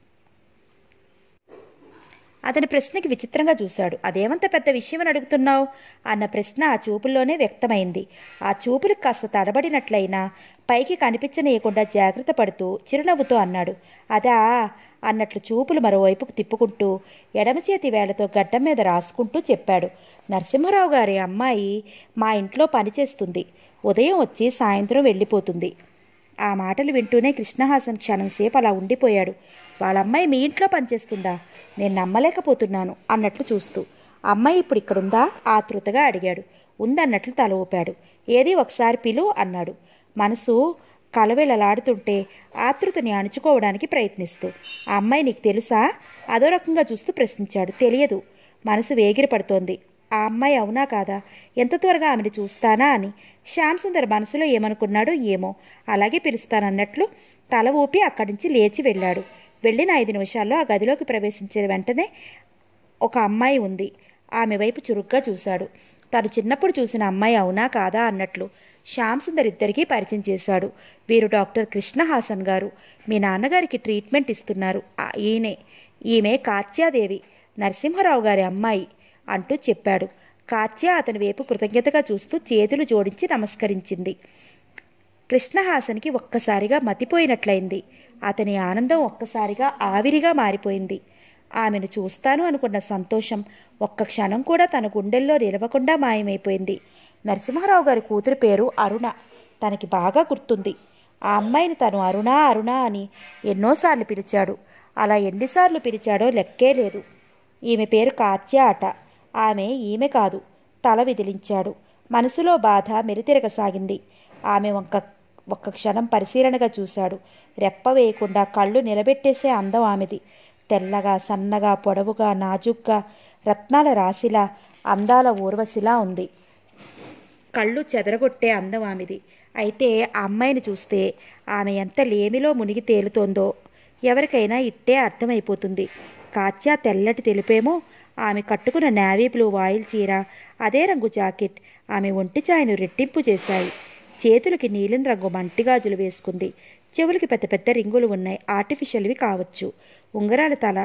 A: అతని ప్రశ్నకి విచిత్రంగా చూశాడు అదేమంత పెద్ద విషయమని అడుగుతున్నావు అన్న ప్రశ్న ఆ చూపుల్లోనే వ్యక్తమైంది ఆ చూపులకు కాస్త తడబడినట్లయినా పైకి కనిపించనీయకుండా జాగ్రత్త పడుతూ చిరునవ్వుతో అన్నాడు అదా అన్నట్లు చూపులు మరోవైపుకు తిప్పుకుంటూ ఎడమ చేతి వేళ్లతో గడ్డం మీద రాసుకుంటూ చెప్పాడు నరసింహరావు గారి అమ్మాయి మా ఇంట్లో పనిచేస్తుంది ఉదయం వచ్చి సాయంత్రం వెళ్ళిపోతుంది ఆ మాటలు వింటూనే కృష్ణహాసన్ క్షణంసేపు అలా ఉండిపోయాడు వాళ్ళ అమ్మాయి మీ ఇంట్లో పనిచేస్తుందా నేను నమ్మలేకపోతున్నాను అన్నట్లు చూస్తూ అమ్మాయి ఇప్పుడు ఇక్కడుందా ఆతృతగా అడిగాడు ఉందన్నట్లు తల ఊపాడు ఏది ఒకసారి పిలు అన్నాడు మనసు కలవెలలాడుతుంటే ఆతృతని అణుచుకోవడానికి ప్రయత్నిస్తూ ఆ అమ్మాయి నీకు తెలుసా అదో రకంగా చూస్తూ ప్రశ్నించాడు తెలియదు మనసు వేగిరి పడుతోంది ఆ అమ్మాయి అవునా కాదా ఎంత త్వరగా ఆమెను చూస్తానా అని శ్యామ్ సుందర్ మనసులో ఏమనుకున్నాడో ఏమో అలాగే పిలుస్తానన్నట్లు తల ఊపి అక్కడి నుంచి లేచి వెళ్ళాడు వెళ్ళిన ఐదు నిమిషాల్లో ఆ గదిలోకి ప్రవేశించిన వెంటనే ఒక అమ్మాయి ఉంది ఆమె వైపు చురుగ్గా చూశాడు తను చిన్నప్పుడు చూసిన అమ్మాయి అవునా కాదా అన్నట్లు శ్యామ్ సుందర్ ఇద్దరికీ పరిచయం చేశాడు వీరు డాక్టర్ కృష్ణహాసన్ గారు మీ నాన్నగారికి ట్రీట్మెంట్ ఇస్తున్నారు ఆ ఈయనే ఈమె కాత్యాదేవి నరసింహరావు గారి అమ్మాయి అంటూ చెప్పాడు కాత్య అతని వైపు కృతజ్ఞతగా చూస్తూ చేతులు జోడించి నమస్కరించింది కృష్ణహాసన్కి ఒక్కసారిగా మతిపోయినట్లయింది అతని ఆనందం ఒక్కసారిగా ఆవిరిగా మారిపోయింది ఆమెను చూస్తాను అనుకున్న సంతోషం ఒక్క క్షణం కూడా తన గుండెల్లో నిలవకుండా మాయమైపోయింది నరసింహారావు గారి కూతురు పేరు అరుణ తనకి బాగా గుర్తుంది ఆ అమ్మాయిని తను అరుణ అరుణ అని ఎన్నోసార్లు పిలిచాడు అలా ఎన్నిసార్లు పిలిచాడో లెక్కే లేదు ఈమె పేరు కాత్య అట ఆమె ఈమె కాదు తల విదిలించాడు మనసులో బాధ మెరితిరగసాగింది ఆమె వంక ఒక్క క్షణం పరిశీలనగా చూశాడు రెప్ప వేయకుండా కళ్ళు నిలబెట్టేసే అందం ఆమెది తెల్లగా సన్నగా పొడవుగా నాజుగ్గా రత్నాల రాశిలా అందాల ఊర్వశిలా ఉంది కళ్ళు చెదరగొట్టే అందం ఆమెది అయితే ఆ అమ్మాయిని చూస్తే ఆమె ఎంత లేమిలో మునిగి తేలుతోందో ఎవరికైనా ఇట్టే అర్థమైపోతుంది కాత్య తెల్లటి తెలుపేమో ఆమె కట్టుకున్న నేవీ బ్లూ వాయిల్ చీర అదే రంగు జాకెట్ ఆమె ఒంటి ఛాయను రెట్టింపు చేశాయి చేతులకి నీలిన రంగు మంటిగాజులు వేసుకుంది చెవులకి పెద్ద పెద్ద రింగులు ఉన్నాయి ఆర్టిఫిషియల్వి కావచ్చు ఉంగరాల తల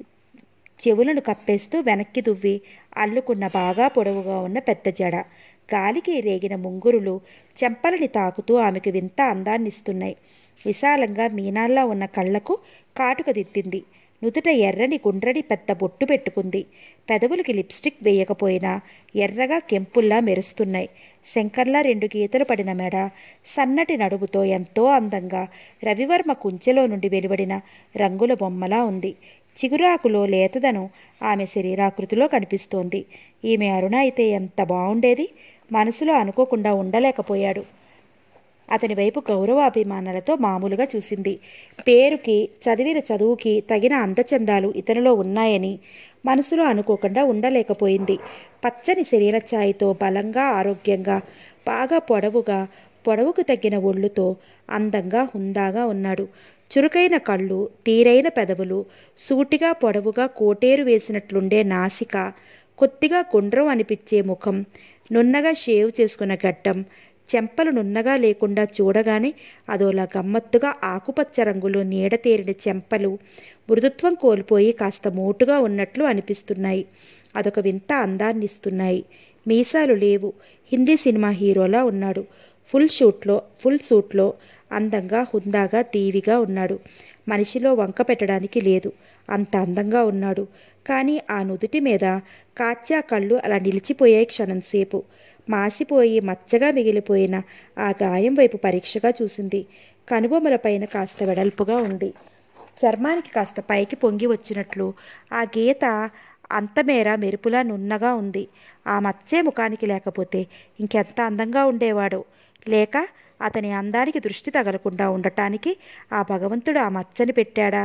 A: చెవులను కప్పేస్తూ వెనక్కి దువ్వి అల్లుకున్న బాగా పొడవుగా ఉన్న పెద్ద జడ గాలికి రేగిన ముంగురులు చెంపలని తాకుతూ ఆమెకు వింత అందాన్నిస్తున్నాయి విశాలంగా మీనాల్లా ఉన్న కళ్ళకు కాటుక దిద్దింది నుదుట ఎర్రని గుండ్రని పెద్ద బొట్టు పెట్టుకుంది పెదవులకి లిప్స్టిక్ వేయకపోయినా ఎర్రగా కెంపుల్లా మెరుస్తున్నాయి శంకర్లా రెండు గీతలు పడిన మెడ సన్నటి నడుముతో ఎంతో అందంగా రవివర్మ కుంచెలో నుండి వెలువడిన రంగుల బొమ్మలా ఉంది చిగురాకులో లేతదనం ఆమె శరీరాకృతిలో కనిపిస్తోంది ఈమె అరుణ అయితే ఎంత బాగుండేది మనసులో అనుకోకుండా ఉండలేకపోయాడు అతని వైపు గౌరవాభిమానాలతో మామూలుగా చూసింది పేరుకి చదివిన చదువుకి తగిన అందచందాలు ఇతనిలో ఉన్నాయని మనసులో అనుకోకుండా ఉండలేకపోయింది పచ్చని శరీర ఛాయతో బలంగా ఆరోగ్యంగా బాగా పొడవుగా పొడవుకు తగ్గిన ఒళ్ళుతో అందంగా హుందాగా ఉన్నాడు చురుకైన కళ్ళు తీరైన పెదవులు సూటిగా పొడవుగా కోటేరు వేసినట్లుండే నాసిక కొద్దిగా గుండ్రం అనిపించే ముఖం నున్నగా షేవ్ చేసుకున్న గడ్డం చెంపలు నున్నగా లేకుండా చూడగానే అదోలా గమ్మత్తుగా ఆకుపచ్చ రంగులో నీడ తేరిన చెంపలు మృదుత్వం కోల్పోయి కాస్త మోటుగా ఉన్నట్లు అనిపిస్తున్నాయి అదొక వింత అందాన్నిస్తున్నాయి మీసాలు లేవు హిందీ సినిమా హీరోలా ఉన్నాడు ఫుల్ షూట్లో ఫుల్ సూట్లో అందంగా హుందాగా తీవిగా ఉన్నాడు మనిషిలో వంక పెట్టడానికి లేదు అంత అందంగా ఉన్నాడు కానీ ఆ నుదుటి మీద కాచా కళ్ళు అలా నిలిచిపోయాయి క్షణంసేపు మాసిపోయి మచ్చగా మిగిలిపోయిన ఆ గాయం వైపు పరీక్షగా చూసింది కనుబొమ్మల పైన కాస్త వెడల్పుగా ఉంది చర్మానికి కాస్త పైకి పొంగి వచ్చినట్లు ఆ గీత అంతమేర మెరుపులా నున్నగా ఉంది ఆ మచ్చే ముఖానికి లేకపోతే ఇంకెంత అందంగా ఉండేవాడో లేక అతని అందానికి దృష్టి తగలకుండా ఉండటానికి ఆ భగవంతుడు ఆ మచ్చని పెట్టాడా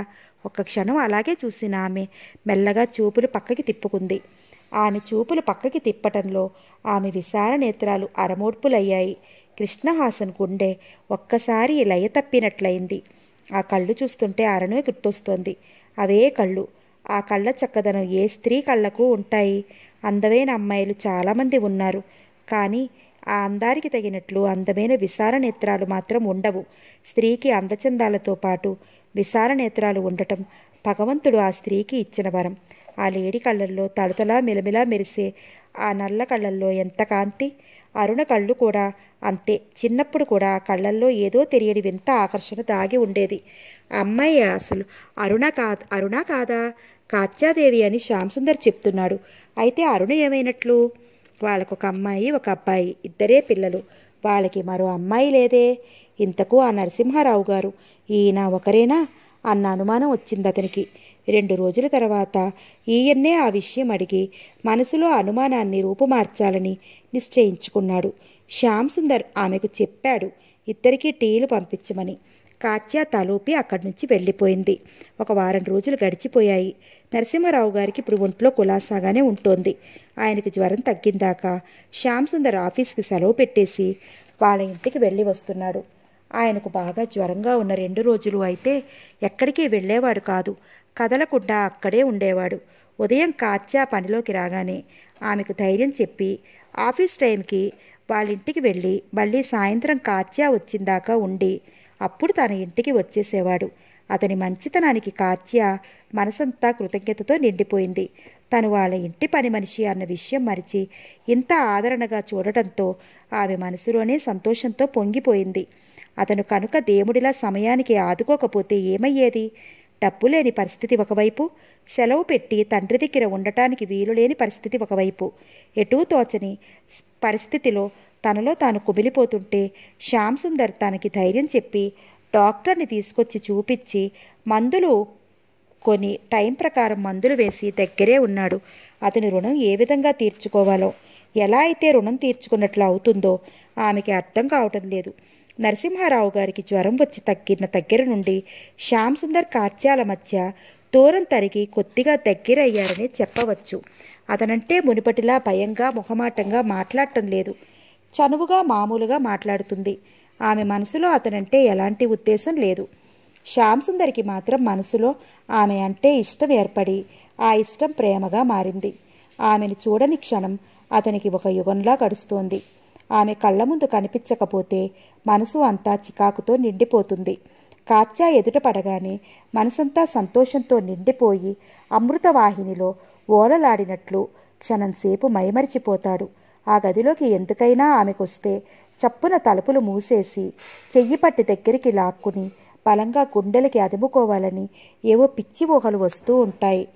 A: ఒక్క క్షణం అలాగే చూసిన ఆమె మెల్లగా చూపులు పక్కకి తిప్పుకుంది ఆమె చూపులు పక్కకి తిప్పటంలో ఆమె విశాల నేత్రాలు అరమోడ్పులయ్యాయి కృష్ణహాసన్ గుండె ఒక్కసారి లయ తప్పినట్లయింది ఆ కళ్ళు చూస్తుంటే అరణే గుర్తొస్తోంది అవే కళ్ళు ఆ కళ్ళ చక్కదనం ఏ స్త్రీ కళ్ళకు ఉంటాయి అందమైన అమ్మాయిలు చాలామంది ఉన్నారు కానీ ఆ అందానికి తగినట్లు అందమైన విశాల నేత్రాలు మాత్రం ఉండవు స్త్రీకి అందచందాలతో పాటు విశాల నేత్రాలు ఉండటం భగవంతుడు ఆ స్త్రీకి ఇచ్చిన వరం ఆ లేడి కళ్ళల్లో తలతలా మెలమెలా మెరిసే ఆ నల్ల కళ్ళల్లో ఎంత కాంతి అరుణ కళ్ళు కూడా అంతే చిన్నప్పుడు కూడా ఆ కళ్ళల్లో ఏదో తెలియని వింత ఆకర్షణ దాగి ఉండేది ఆ అమ్మాయి అసలు అరుణ కా అరుణ కాదా కాత్యాదేవి అని శ్యామసుందర్ చెప్తున్నాడు అయితే అరుణ ఏమైనట్లు వాళ్ళకు ఒక అమ్మాయి ఒక అబ్బాయి ఇద్దరే పిల్లలు వాళ్ళకి మరో అమ్మాయి లేదే ఇంతకు ఆ నరసింహారావు గారు ఈయన ఒకరేనా అన్న అనుమానం వచ్చింది అతనికి రెండు రోజుల తర్వాత ఈయన్నే ఆ విషయం అడిగి మనసులో అనుమానాన్ని రూపుమార్చాలని నిశ్చయించుకున్నాడు శ్యామ్ సుందర్ ఆమెకు చెప్పాడు ఇద్దరికీ టీలు పంపించమని కాత్య తలూపి అక్కడి నుంచి వెళ్ళిపోయింది ఒక వారం రోజులు గడిచిపోయాయి నరసింహారావు గారికి ఇప్పుడు ఒంట్లో కులాసాగానే ఉంటోంది ఆయనకి జ్వరం తగ్గిందాక శ్యామ్ సుందర్ ఆఫీస్కి సెలవు పెట్టేసి వాళ్ళ ఇంటికి వెళ్ళి వస్తున్నాడు ఆయనకు బాగా జ్వరంగా ఉన్న రెండు రోజులు అయితే ఎక్కడికి వెళ్ళేవాడు కాదు కదలకుండా అక్కడే ఉండేవాడు ఉదయం కాత్య పనిలోకి రాగానే ఆమెకు ధైర్యం చెప్పి ఆఫీస్ టైంకి వాళ్ళ ఇంటికి వెళ్ళి మళ్ళీ సాయంత్రం కాత్య వచ్చిందాకా ఉండి అప్పుడు తన ఇంటికి వచ్చేసేవాడు అతని మంచితనానికి కాత్య మనసంతా కృతజ్ఞతతో నిండిపోయింది తను వాళ్ళ ఇంటి పని మనిషి అన్న విషయం మరిచి ఇంత ఆదరణగా చూడటంతో ఆమె మనసులోనే సంతోషంతో పొంగిపోయింది అతను కనుక దేవుడిలా సమయానికి ఆదుకోకపోతే ఏమయ్యేది డబ్బు లేని పరిస్థితి ఒకవైపు సెలవు పెట్టి తండ్రి దగ్గర ఉండటానికి వీలు లేని పరిస్థితి ఒకవైపు ఎటూ తోచని పరిస్థితిలో తనలో తాను కుమిలిపోతుంటే శ్యామ్ సుందర్ తనకి ధైర్యం చెప్పి డాక్టర్ని తీసుకొచ్చి చూపించి మందులు కొని టైం ప్రకారం మందులు వేసి దగ్గరే ఉన్నాడు అతని రుణం ఏ విధంగా తీర్చుకోవాలో ఎలా అయితే రుణం తీర్చుకున్నట్లు అవుతుందో ఆమెకి అర్థం కావటం లేదు నరసింహారావు గారికి జ్వరం వచ్చి తగ్గిన దగ్గర నుండి శ్యామ్ సుందర్ కాత్యాల మధ్య దూరం తరిగి కొద్దిగా దగ్గరయ్యారని చెప్పవచ్చు అతనంటే మునుపటిలా భయంగా మొహమాటంగా మాట్లాడటం లేదు చనువుగా మామూలుగా మాట్లాడుతుంది ఆమె మనసులో అతనంటే ఎలాంటి ఉద్దేశం లేదు శ్యామ్ సుందరికి మాత్రం మనసులో ఆమె అంటే ఇష్టం ఏర్పడి ఆ ఇష్టం ప్రేమగా మారింది ఆమెను చూడని క్షణం అతనికి ఒక యుగంలా గడుస్తోంది ఆమె కళ్ళ ముందు కనిపించకపోతే మనసు అంతా చికాకుతో నిండిపోతుంది కాత్యా ఎదుట పడగానే మనసంతా సంతోషంతో నిండిపోయి అమృతవాహినిలో ఓలలాడినట్లు క్షణంసేపు మైమరిచిపోతాడు ఆ గదిలోకి ఎందుకైనా ఆమెకొస్తే చప్పున తలుపులు మూసేసి చెయ్యి పట్టి దగ్గరికి లాక్కుని బలంగా గుండెలకి అదుముకోవాలని ఏవో పిచ్చి ఊహలు వస్తూ ఉంటాయి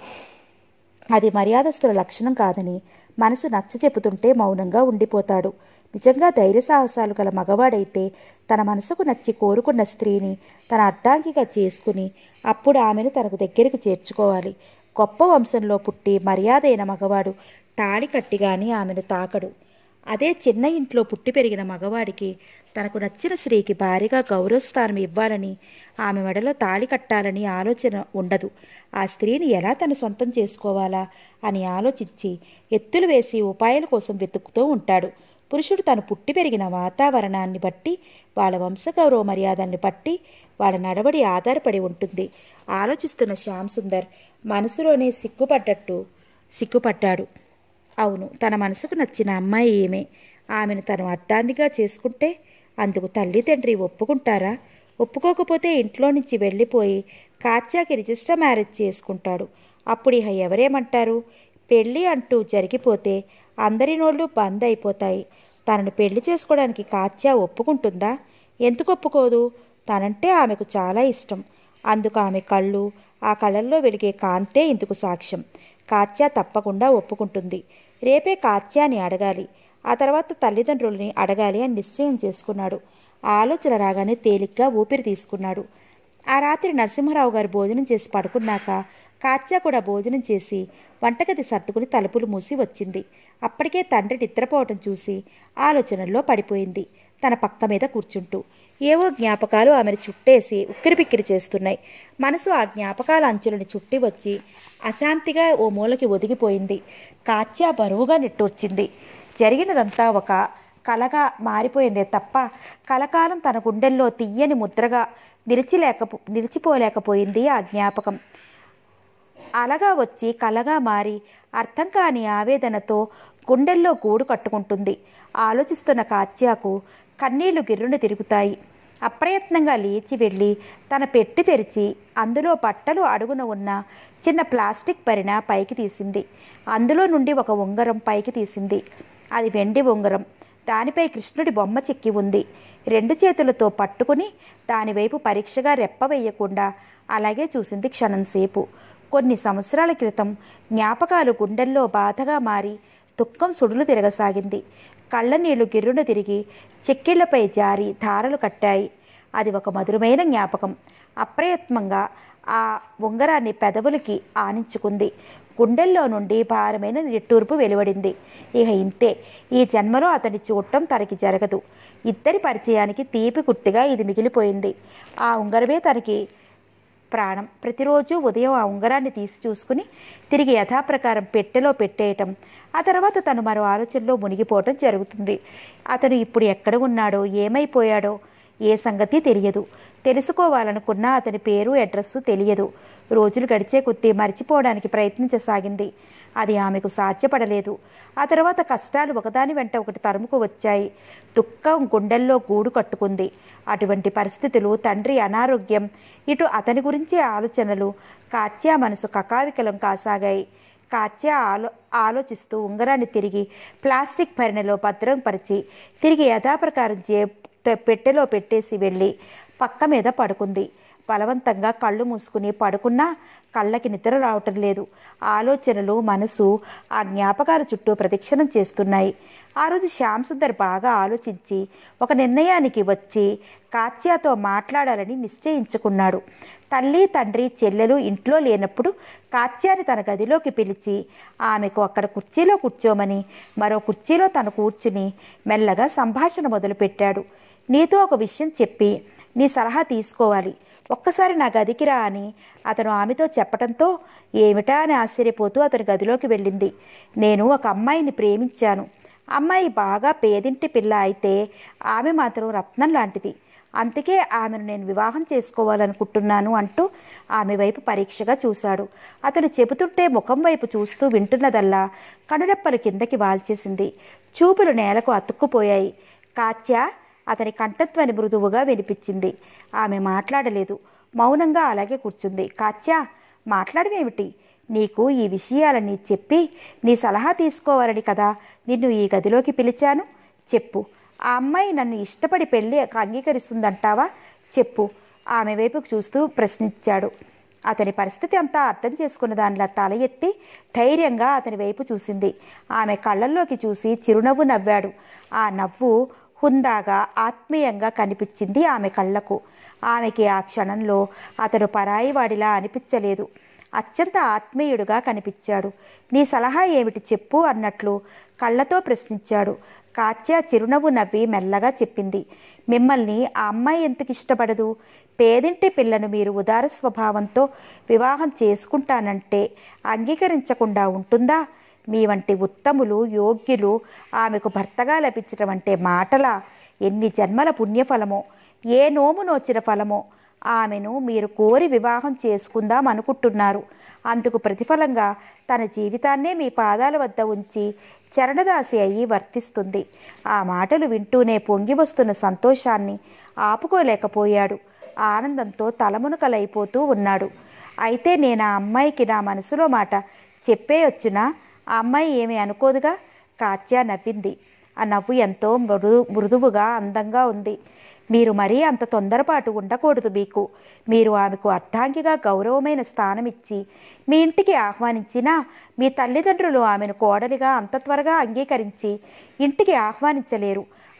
A: అది మర్యాదస్తుల లక్షణం కాదని మనసు నచ్చ చెబుతుంటే మౌనంగా ఉండిపోతాడు నిజంగా ధైర్య సాహసాలు గల మగవాడైతే తన మనసుకు నచ్చి కోరుకున్న స్త్రీని తన అర్ధాంగిగా చేసుకుని అప్పుడు ఆమెను తనకు దగ్గరికి చేర్చుకోవాలి గొప్ప వంశంలో పుట్టి మర్యాదైన మగవాడు తాళి కట్టిగాని ఆమెను తాకడు అదే చిన్న ఇంట్లో పుట్టి పెరిగిన మగవాడికి తనకు నచ్చిన స్త్రీకి భారీగా గౌరవస్థానం ఇవ్వాలని ఆమె మెడలో తాళి కట్టాలని ఆలోచన ఉండదు ఆ స్త్రీని ఎలా తన సొంతం చేసుకోవాలా అని ఆలోచించి ఎత్తులు వేసి ఉపాయాల కోసం వెతుకుతూ ఉంటాడు పురుషుడు తను పుట్టి పెరిగిన వాతావరణాన్ని బట్టి వాళ్ళ వంశగౌరవ మర్యాదల్ని బట్టి వాళ్ళ నడవడి ఆధారపడి ఉంటుంది ఆలోచిస్తున్న శ్యామ్ సుందర్ మనసులోనే సిగ్గుపడ్డట్టు సిగ్గుపడ్డాడు అవును తన మనసుకు నచ్చిన అమ్మాయి ఏమే ఆమెను తను అర్థాందిగా చేసుకుంటే అందుకు తల్లి తండ్రి ఒప్పుకుంటారా ఒప్పుకోకపోతే ఇంట్లో నుంచి వెళ్ళిపోయి కాత్యాకి రిజిస్టర్ మ్యారేజ్ చేసుకుంటాడు అప్పుడు ఇహ ఎవరేమంటారు పెళ్ళి అంటూ జరిగిపోతే అందరి నోళ్ళు బంద్ అయిపోతాయి తనను పెళ్లి చేసుకోవడానికి కాత్య ఒప్పుకుంటుందా ఎందుకు ఒప్పుకోదు తనంటే ఆమెకు చాలా ఇష్టం అందుకు ఆమె కళ్ళు ఆ కళ్ళల్లో వెలిగే కాంతే ఇందుకు సాక్ష్యం కాత్య తప్పకుండా ఒప్పుకుంటుంది రేపే కాత్యాని అడగాలి ఆ తర్వాత తల్లిదండ్రుల్ని అడగాలి అని నిశ్చయం చేసుకున్నాడు ఆ ఆలోచన రాగానే తేలిగ్గా ఊపిరి తీసుకున్నాడు ఆ రాత్రి నరసింహారావు గారు భోజనం చేసి పడుకున్నాక కాత్య కూడా భోజనం చేసి వంటగది సర్దుకుని తలుపులు మూసి వచ్చింది అప్పటికే తండ్రి నిద్రపోవటం చూసి ఆలోచనల్లో పడిపోయింది తన పక్క మీద కూర్చుంటూ ఏవో జ్ఞాపకాలు ఆమెను చుట్టేసి ఉక్కిరిపిక్కిరి చేస్తున్నాయి మనసు ఆ జ్ఞాపకాల అంచులను చుట్టి వచ్చి అశాంతిగా ఓ మూలకి ఒదిగిపోయింది కాత్య బరువుగా నిట్టూర్చింది జరిగినదంతా ఒక కలగా మారిపోయిందే తప్ప కలకాలం తన గుండెల్లో తీయని ముద్రగా నిలిచిలేక నిలిచిపోలేకపోయింది ఆ జ్ఞాపకం అలగా వచ్చి కలగా మారి అర్థం కాని ఆవేదనతో గుండెల్లో గూడు కట్టుకుంటుంది ఆలోచిస్తున్న కాత్యాకు కన్నీళ్లు గిర్రును తిరుగుతాయి అప్రయత్నంగా లేచి వెళ్ళి తన పెట్టి తెరిచి అందులో బట్టలు అడుగున ఉన్న చిన్న ప్లాస్టిక్ పరిణ పైకి తీసింది అందులో నుండి ఒక ఉంగరం పైకి తీసింది అది వెండి ఉంగరం దానిపై కృష్ణుడి బొమ్మ చెక్కి ఉంది రెండు చేతులతో పట్టుకుని దానివైపు పరీక్షగా రెప్ప వేయకుండా అలాగే చూసింది క్షణంసేపు కొన్ని సంవత్సరాల క్రితం జ్ఞాపకాలు గుండెల్లో బాధగా మారి దుఃఖం సుడులు తిరగసాగింది కళ్ళ నీళ్లు గిర్రున తిరిగి చెక్కిళ్లపై జారి ధారలు కట్టాయి అది ఒక మధురమైన జ్ఞాపకం అప్రయత్నంగా ఆ ఉంగరాన్ని పెదవులకి ఆనించుకుంది గుండెల్లో నుండి భారమైన నిట్టూర్పు వెలువడింది ఇక ఇంతే ఈ జన్మలో అతన్ని చూడటం తనకి జరగదు ఇద్దరి పరిచయానికి తీపి గుర్తుగా ఇది మిగిలిపోయింది ఆ ఉంగరమే తనకి ప్రాణం ప్రతిరోజు ఉదయం ఆ ఉంగరాన్ని తీసి చూసుకుని తిరిగి యథాప్రకారం పెట్టెలో పెట్టేయటం ఆ తర్వాత తను మరో ఆలోచనలో మునిగిపోవటం జరుగుతుంది అతను ఇప్పుడు ఎక్కడ ఉన్నాడో ఏమైపోయాడో ఏ సంగతి తెలియదు తెలుసుకోవాలనుకున్నా అతని పేరు అడ్రస్సు తెలియదు రోజులు గడిచే కొద్దీ మర్చిపోవడానికి ప్రయత్నించసాగింది అది ఆమెకు సాధ్యపడలేదు ఆ తర్వాత కష్టాలు ఒకదాని వెంట ఒకటి తరుముకు వచ్చాయి దుఃఖం గుండెల్లో గూడు కట్టుకుంది అటువంటి పరిస్థితులు తండ్రి అనారోగ్యం ఇటు అతని గురించే ఆలోచనలు కాత్యా మనసు కకావికలం కాసాగాయి కాత్య ఆలో ఆలోచిస్తూ ఉంగరాన్ని తిరిగి ప్లాస్టిక్ భరణలో భద్రం పరిచి తిరిగి యథాప్రకారం జే పెట్టెలో పెట్టేసి వెళ్ళి పక్క మీద పడుకుంది బలవంతంగా కళ్ళు మూసుకుని పడుకున్నా కళ్ళకి నిద్ర రావటం లేదు ఆలోచనలు మనసు ఆ జ్ఞాపకాల చుట్టూ ప్రదక్షిణం చేస్తున్నాయి ఆ రోజు శ్యామ్ సుందర్ బాగా ఆలోచించి ఒక నిర్ణయానికి వచ్చి కాత్యాతో మాట్లాడాలని నిశ్చయించుకున్నాడు తల్లి తండ్రి చెల్లెలు ఇంట్లో లేనప్పుడు కాత్యాని తన గదిలోకి పిలిచి ఆమెకు అక్కడ కుర్చీలో కూర్చోమని మరో కుర్చీలో తను కూర్చుని మెల్లగా సంభాషణ మొదలుపెట్టాడు నీతో ఒక విషయం చెప్పి నీ సలహా తీసుకోవాలి ఒక్కసారి నా గదికి రా అని అతను ఆమెతో చెప్పటంతో ఏమిటా అని ఆశ్చర్యపోతూ అతని గదిలోకి వెళ్ళింది నేను ఒక అమ్మాయిని ప్రేమించాను అమ్మాయి బాగా పేదింటి పిల్ల అయితే ఆమె మాత్రం రత్నం లాంటిది అందుకే ఆమెను నేను వివాహం చేసుకోవాలనుకుంటున్నాను అంటూ ఆమె వైపు పరీక్షగా చూశాడు అతను చెబుతుంటే ముఖం వైపు చూస్తూ వింటున్నదల్లా కనురెప్పలు కిందకి వాల్చేసింది చూపులు నేలకు అతుక్కుపోయాయి కాత్య అతని కంఠత్వాన్ని మృదువుగా వినిపించింది ఆమె మాట్లాడలేదు మౌనంగా అలాగే కూర్చుంది కాత్య మాట్లాడవేమిటి నీకు ఈ విషయాలని చెప్పి నీ సలహా తీసుకోవాలని కదా నిన్ను ఈ గదిలోకి పిలిచాను చెప్పు ఆ అమ్మాయి నన్ను ఇష్టపడి పెళ్ళి అంగీకరిస్తుందంటావా చెప్పు ఆమె వైపుకు చూస్తూ ప్రశ్నించాడు అతని పరిస్థితి అంతా అర్థం చేసుకున్న దానిలా తల ఎత్తి ధైర్యంగా అతని వైపు చూసింది ఆమె కళ్ళల్లోకి చూసి చిరునవ్వు నవ్వాడు ఆ నవ్వు హుందాగా ఆత్మీయంగా కనిపించింది ఆమె కళ్ళకు ఆమెకి ఆ క్షణంలో అతను పరాయివాడిలా అనిపించలేదు అత్యంత ఆత్మీయుడుగా కనిపించాడు నీ సలహా ఏమిటి చెప్పు అన్నట్లు కళ్ళతో ప్రశ్నించాడు కాత్య చిరునవ్వు నవ్వి మెల్లగా చెప్పింది మిమ్మల్ని ఆ అమ్మాయి ఎందుకు ఇష్టపడదు పేదింటి పిల్లను మీరు ఉదార స్వభావంతో వివాహం చేసుకుంటానంటే అంగీకరించకుండా ఉంటుందా మీ వంటి ఉత్తములు యోగ్యులు ఆమెకు భర్తగా లభించడం అంటే మాటలా ఎన్ని జన్మల పుణ్యఫలమో ఏ నోము నోచిన ఫలమో ఆమెను మీరు కోరి వివాహం చేసుకుందాం అనుకుంటున్నారు అందుకు ప్రతిఫలంగా తన జీవితాన్నే మీ పాదాల వద్ద ఉంచి చరణదాసి అయ్యి వర్తిస్తుంది ఆ మాటలు వింటూనే పొంగి వస్తున్న సంతోషాన్ని ఆపుకోలేకపోయాడు ఆనందంతో తలమునకలైపోతూ ఉన్నాడు అయితే నేను ఆ అమ్మాయికి నా మనసులో మాట చెప్పేయొచ్చునా ఆ అమ్మాయి ఏమీ అనుకోదుగా కాత్య నవ్వింది ఆ నవ్వు ఎంతో మృదు మృదువుగా అందంగా ఉంది మీరు మరీ అంత తొందరపాటు ఉండకూడదు మీకు మీరు ఆమెకు అర్ధాంగిగా గౌరవమైన స్థానం ఇచ్చి మీ ఇంటికి ఆహ్వానించినా మీ తల్లిదండ్రులు ఆమెను కోడలిగా అంత త్వరగా అంగీకరించి ఇంటికి ఆహ్వానించలేరు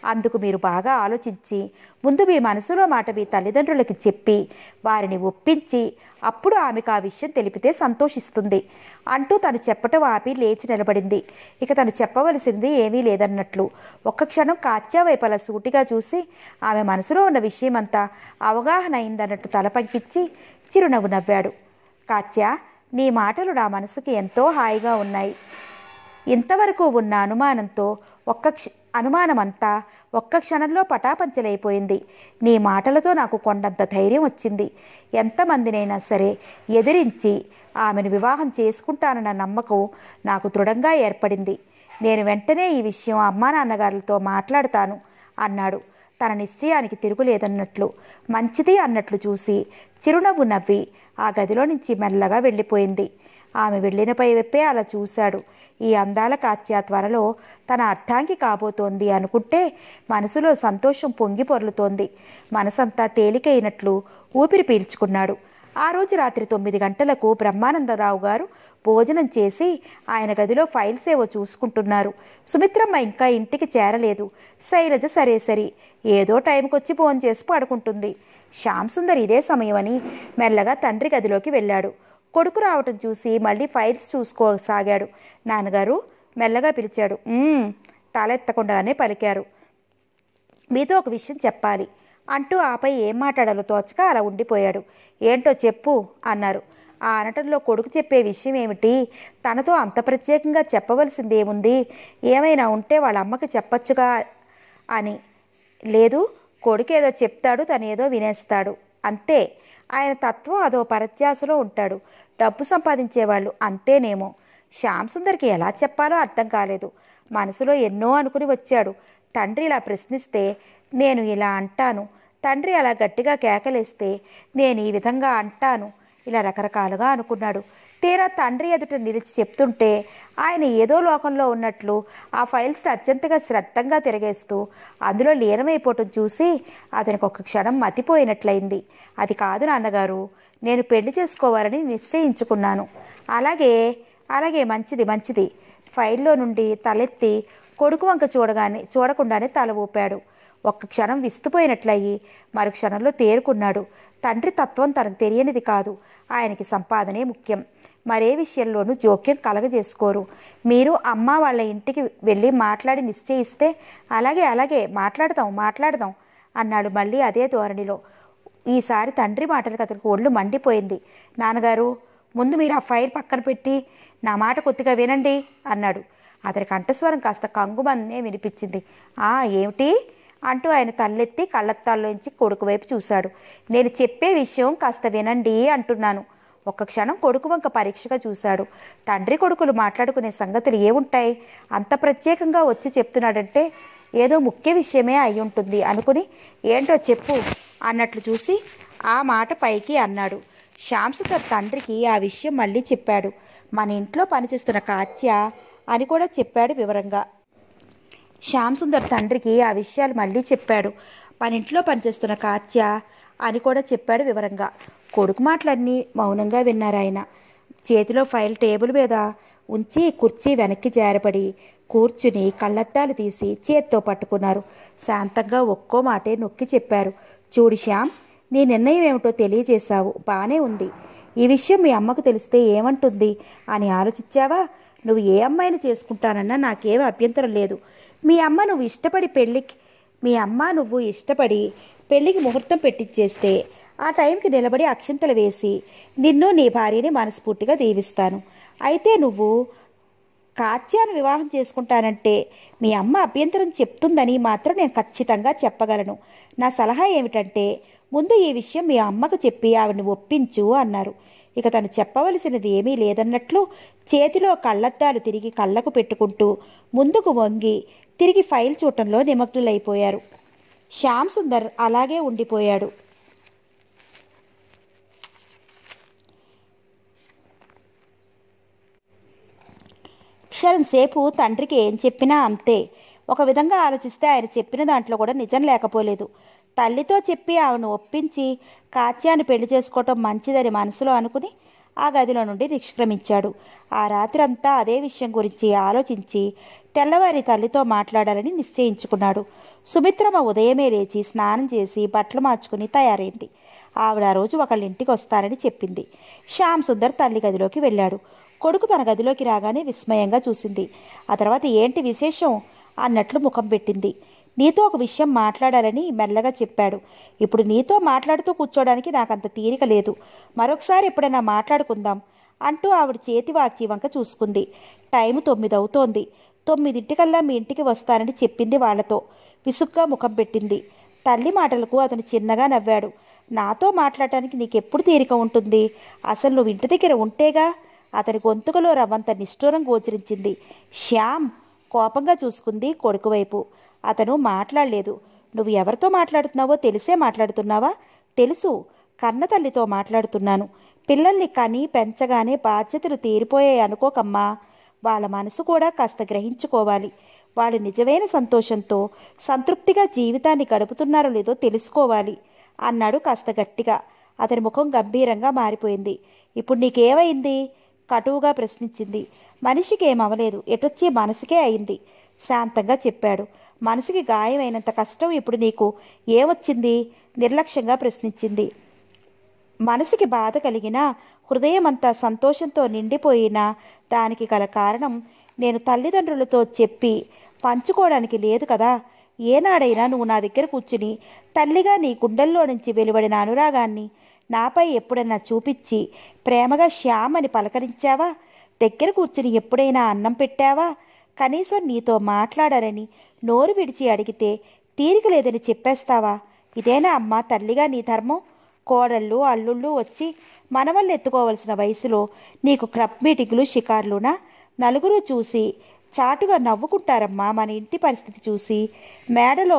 A: అందుకు మీరు బాగా ఆలోచించి ముందు మీ మనసులో మాట మీ తల్లిదండ్రులకి చెప్పి వారిని ఒప్పించి అప్పుడు ఆమెకు ఆ విషయం తెలిపితే సంతోషిస్తుంది అంటూ తను చెప్పటం ఆపి లేచి నిలబడింది ఇక తను చెప్పవలసింది ఏమీ లేదన్నట్లు ఒక్క క్షణం కాత్యా వైపు అలా సూటిగా చూసి ఆమె మనసులో ఉన్న విషయమంతా అవగాహన అయిందన్నట్టు తల పంకిచ్చి చిరునవ్వు నవ్వాడు కాత్యా నీ మాటలు నా మనసుకి ఎంతో హాయిగా ఉన్నాయి ఇంతవరకు ఉన్న అనుమానంతో ఒక్క క్ష అనుమానమంతా ఒక్క క్షణంలో పటాపంచలైపోయింది నీ మాటలతో నాకు కొండంత ధైర్యం వచ్చింది ఎంతమందినైనా సరే ఎదిరించి ఆమెను వివాహం చేసుకుంటానన్న నమ్మకం నాకు దృఢంగా ఏర్పడింది నేను వెంటనే ఈ విషయం అమ్మా నాన్నగారులతో మాట్లాడతాను అన్నాడు తన నిశ్చయానికి తిరుగులేదన్నట్లు మంచిది అన్నట్లు చూసి చిరునవ్వు నవ్వి ఆ గదిలో నుంచి మెల్లగా వెళ్ళిపోయింది ఆమె వెళ్ళిన పై వెప్పే అలా చూశాడు ఈ అందాల కాత్య త్వరలో తన అర్థాంగి కాబోతోంది అనుకుంటే మనసులో సంతోషం పొంగి పొర్లుతోంది మనసంతా తేలికైనట్లు ఊపిరి పీల్చుకున్నాడు ఆ రోజు రాత్రి తొమ్మిది గంటలకు బ్రహ్మానందరావు గారు భోజనం చేసి ఆయన గదిలో ఫైల్స్ ఏవో చూసుకుంటున్నారు సుమిత్రమ్మ ఇంకా ఇంటికి చేరలేదు శైలజ సరే సరి ఏదో టైంకి వచ్చి ఫోన్ చేసి పడుకుంటుంది శ్యామ్ సుందర్ ఇదే సమయమని మెల్లగా తండ్రి గదిలోకి వెళ్ళాడు కొడుకు రావటం చూసి మళ్ళీ ఫైల్స్ చూసుకోసాగాడు నాన్నగారు మెల్లగా పిలిచాడు "ఉమ్," తలెత్తకుండానే పలికారు మీతో ఒక విషయం చెప్పాలి అంటూ ఆపై ఏం మాట్లాడాలో తోచక అలా ఉండిపోయాడు ఏంటో చెప్పు అన్నారు ఆ అనటంలో కొడుకు చెప్పే విషయం ఏమిటి తనతో అంత ప్రత్యేకంగా చెప్పవలసింది ఏముంది ఏమైనా ఉంటే వాళ్ళ అమ్మకి చెప్పొచ్చుగా అని లేదు కొడుకు ఏదో చెప్తాడు తను ఏదో వినేస్తాడు అంతే ఆయన తత్వం అదో పరత్యాసలో ఉంటాడు డబ్బు సంపాదించేవాళ్ళు అంతేనేమో శ్యామ్ సుందర్కి ఎలా చెప్పాలో అర్థం కాలేదు మనసులో ఎన్నో అనుకుని వచ్చాడు తండ్రి ఇలా ప్రశ్నిస్తే నేను ఇలా అంటాను తండ్రి అలా గట్టిగా కేకలేస్తే నేను ఈ విధంగా అంటాను ఇలా రకరకాలుగా అనుకున్నాడు తీరా తండ్రి ఎదుట నిలిచి చెప్తుంటే ఆయన ఏదో లోకంలో ఉన్నట్లు ఆ ఫైల్స్ అత్యంతగా శ్రద్ధంగా తిరగేస్తూ అందులో లీనమైపోవటం చూసి అతనికి ఒక క్షణం మతిపోయినట్లయింది అది కాదు నాన్నగారు నేను పెళ్లి చేసుకోవాలని నిశ్చయించుకున్నాను అలాగే అలాగే మంచిది మంచిది ఫైల్లో నుండి తలెత్తి కొడుకు వంక చూడగానే చూడకుండానే తల ఊపాడు ఒక్క క్షణం విస్తుపోయినట్లయి మరు క్షణంలో తేరుకున్నాడు తండ్రి తత్వం తనకు తెలియనిది కాదు ఆయనకి సంపాదనే ముఖ్యం మరే విషయంలోనూ జోక్యం కలగజేసుకోరు మీరు అమ్మ వాళ్ళ ఇంటికి వెళ్ళి మాట్లాడి నిశ్చయిస్తే అలాగే అలాగే మాట్లాడదాం మాట్లాడదాం అన్నాడు మళ్ళీ అదే ధోరణిలో ఈసారి తండ్రి మాటలకు అతనికి ఒళ్ళు మండిపోయింది నాన్నగారు ముందు మీరు ఆ ఫైల్ పక్కన పెట్టి నా మాట కొద్దిగా వినండి అన్నాడు అతని కంఠస్వరం కాస్త కంగుమన్నే వినిపించింది ఆ ఏమిటి అంటూ ఆయన తల్లెత్తి కళ్ళత్తాల్లోంచి కొడుకు వైపు చూశాడు నేను చెప్పే విషయం కాస్త వినండి అంటున్నాను ఒక్క క్షణం కొడుకు వంక పరీక్షగా చూశాడు తండ్రి కొడుకులు మాట్లాడుకునే సంగతులు ఏముంటాయి అంత ప్రత్యేకంగా వచ్చి చెప్తున్నాడంటే ఏదో ముఖ్య విషయమే అయి ఉంటుంది అనుకుని ఏంటో చెప్పు అన్నట్లు చూసి ఆ మాట పైకి అన్నాడు శ్యాంసుధర్ తండ్రికి ఆ విషయం మళ్ళీ చెప్పాడు మన ఇంట్లో పనిచేస్తున్న కాత్య అని కూడా చెప్పాడు వివరంగా శ్యామ్ సుందర్ తండ్రికి ఆ విషయాలు మళ్ళీ చెప్పాడు మన ఇంట్లో పనిచేస్తున్న కాత్య అని కూడా చెప్పాడు వివరంగా కొడుకు మాటలన్నీ మౌనంగా విన్నారు ఆయన చేతిలో ఫైల్ టేబుల్ మీద ఉంచి కుర్చీ వెనక్కి జారపడి కూర్చుని కళ్ళద్దాలు తీసి చేత్తో పట్టుకున్నారు శాంతంగా ఒక్కో మాటే నొక్కి చెప్పారు చూడు శ్యామ్ నీ నిర్ణయం ఏమిటో తెలియజేశావు బానే ఉంది ఈ విషయం మీ అమ్మకు తెలిస్తే ఏమంటుంది అని ఆలోచించావా నువ్వు ఏ అమ్మాయిని చేసుకుంటానన్నా నాకేం అభ్యంతరం లేదు మీ అమ్మ నువ్వు ఇష్టపడి పెళ్ళికి మీ అమ్మ నువ్వు ఇష్టపడి పెళ్ళికి ముహూర్తం పెట్టించేస్తే ఆ టైంకి నిలబడి అక్షింతలు వేసి నిన్ను నీ భార్యని మనస్ఫూర్తిగా దీవిస్తాను అయితే నువ్వు కాత్యాను వివాహం చేసుకుంటానంటే మీ అమ్మ అభ్యంతరం చెప్తుందని మాత్రం నేను ఖచ్చితంగా చెప్పగలను నా సలహా ఏమిటంటే ముందు ఈ విషయం మీ అమ్మకు చెప్పి ఆవిడని ఒప్పించు అన్నారు ఇక తను చెప్పవలసినది ఏమీ లేదన్నట్లు చేతిలో కళ్ళద్దాలు తిరిగి కళ్ళకు పెట్టుకుంటూ ముందుకు వంగి తిరిగి ఫైల్ చూడటంలో నిమగ్నులైపోయారు శ్యామ్ సుందర్ అలాగే ఉండిపోయాడు క్షణం సేపు తండ్రికి ఏం చెప్పినా అంతే ఒక విధంగా ఆలోచిస్తే ఆయన చెప్పిన దాంట్లో కూడా నిజం లేకపోలేదు తల్లితో చెప్పి ఆమెను ఒప్పించి కాత్యాన్ని పెళ్లి చేసుకోవటం మంచిదని మనసులో అనుకుని ఆ గదిలో నుండి నిష్క్రమించాడు ఆ రాత్రంతా అదే విషయం గురించి ఆలోచించి తెల్లవారి తల్లితో మాట్లాడాలని నిశ్చయించుకున్నాడు సుమిత్రమ్మ ఉదయమే లేచి స్నానం చేసి బట్టలు మార్చుకుని తయారైంది ఆవిడ ఆ రోజు ఒకళ్ళ ఇంటికి వస్తారని చెప్పింది శ్యామ్ సుందర్ తల్లి గదిలోకి వెళ్ళాడు కొడుకు తన గదిలోకి రాగానే విస్మయంగా చూసింది ఆ తర్వాత ఏంటి విశేషం అన్నట్లు ముఖం పెట్టింది నీతో ఒక విషయం మాట్లాడాలని మెల్లగా చెప్పాడు ఇప్పుడు నీతో మాట్లాడుతూ కూర్చోడానికి నాకంత తీరిక లేదు మరొకసారి ఎప్పుడైనా మాట్లాడుకుందాం అంటూ ఆవిడ చేతి వాచి వంక చూసుకుంది టైం తొమ్మిది అవుతోంది తొమ్మిదింటికల్లా మీ ఇంటికి వస్తానని చెప్పింది వాళ్లతో విసుగ్గా ముఖం పెట్టింది తల్లి మాటలకు అతను చిన్నగా నవ్వాడు నాతో మాట్లాడటానికి నీకెప్పుడు తీరిక ఉంటుంది అసలు నువ్వు ఇంటి దగ్గర ఉంటేగా అతని గొంతుకలో రవ్వంత నిష్ఠూరం గోచరించింది శ్యామ్ కోపంగా చూసుకుంది కొడుకు వైపు అతను మాట్లాడలేదు నువ్వు ఎవరితో మాట్లాడుతున్నావో తెలిసే మాట్లాడుతున్నావా తెలుసు కన్న తల్లితో మాట్లాడుతున్నాను పిల్లల్ని కని పెంచగానే బాధ్యతలు తీరిపోయాయి అనుకోకమ్మా వాళ్ళ మనసు కూడా కాస్త గ్రహించుకోవాలి వాళ్ళు నిజమైన సంతోషంతో సంతృప్తిగా జీవితాన్ని గడుపుతున్నారో లేదో తెలుసుకోవాలి అన్నాడు కాస్త గట్టిగా అతని ముఖం గంభీరంగా మారిపోయింది ఇప్పుడు నీకేమైంది కటువుగా ప్రశ్నించింది మనిషికి ఏమవలేదు ఎటొచ్చి మనసుకే అయింది శాంతంగా చెప్పాడు మనసుకి గాయమైనంత కష్టం ఇప్పుడు నీకు ఏమొచ్చింది నిర్లక్ష్యంగా ప్రశ్నించింది మనసుకి బాధ కలిగినా హృదయం అంతా సంతోషంతో నిండిపోయినా దానికి గల కారణం నేను తల్లిదండ్రులతో చెప్పి పంచుకోవడానికి లేదు కదా ఏనాడైనా నువ్వు నా దగ్గర కూర్చుని తల్లిగా నీ గుండెల్లో నుంచి వెలువడిన అనురాగాన్ని నాపై ఎప్పుడైనా చూపించి ప్రేమగా శ్యామని పలకరించావా దగ్గర కూర్చుని ఎప్పుడైనా అన్నం పెట్టావా కనీసం నీతో మాట్లాడారని నోరు విడిచి అడిగితే తీరిక లేదని చెప్పేస్తావా ఇదేనా అమ్మా తల్లిగా నీ ధర్మం కోడళ్ళు అల్లుళ్ళు వచ్చి మనవల్ని ఎత్తుకోవలసిన వయసులో నీకు క్లబ్ మీటింగులు షికార్లునా నలుగురు చూసి చాటుగా నవ్వుకుంటారమ్మా మన ఇంటి పరిస్థితి చూసి మేడలో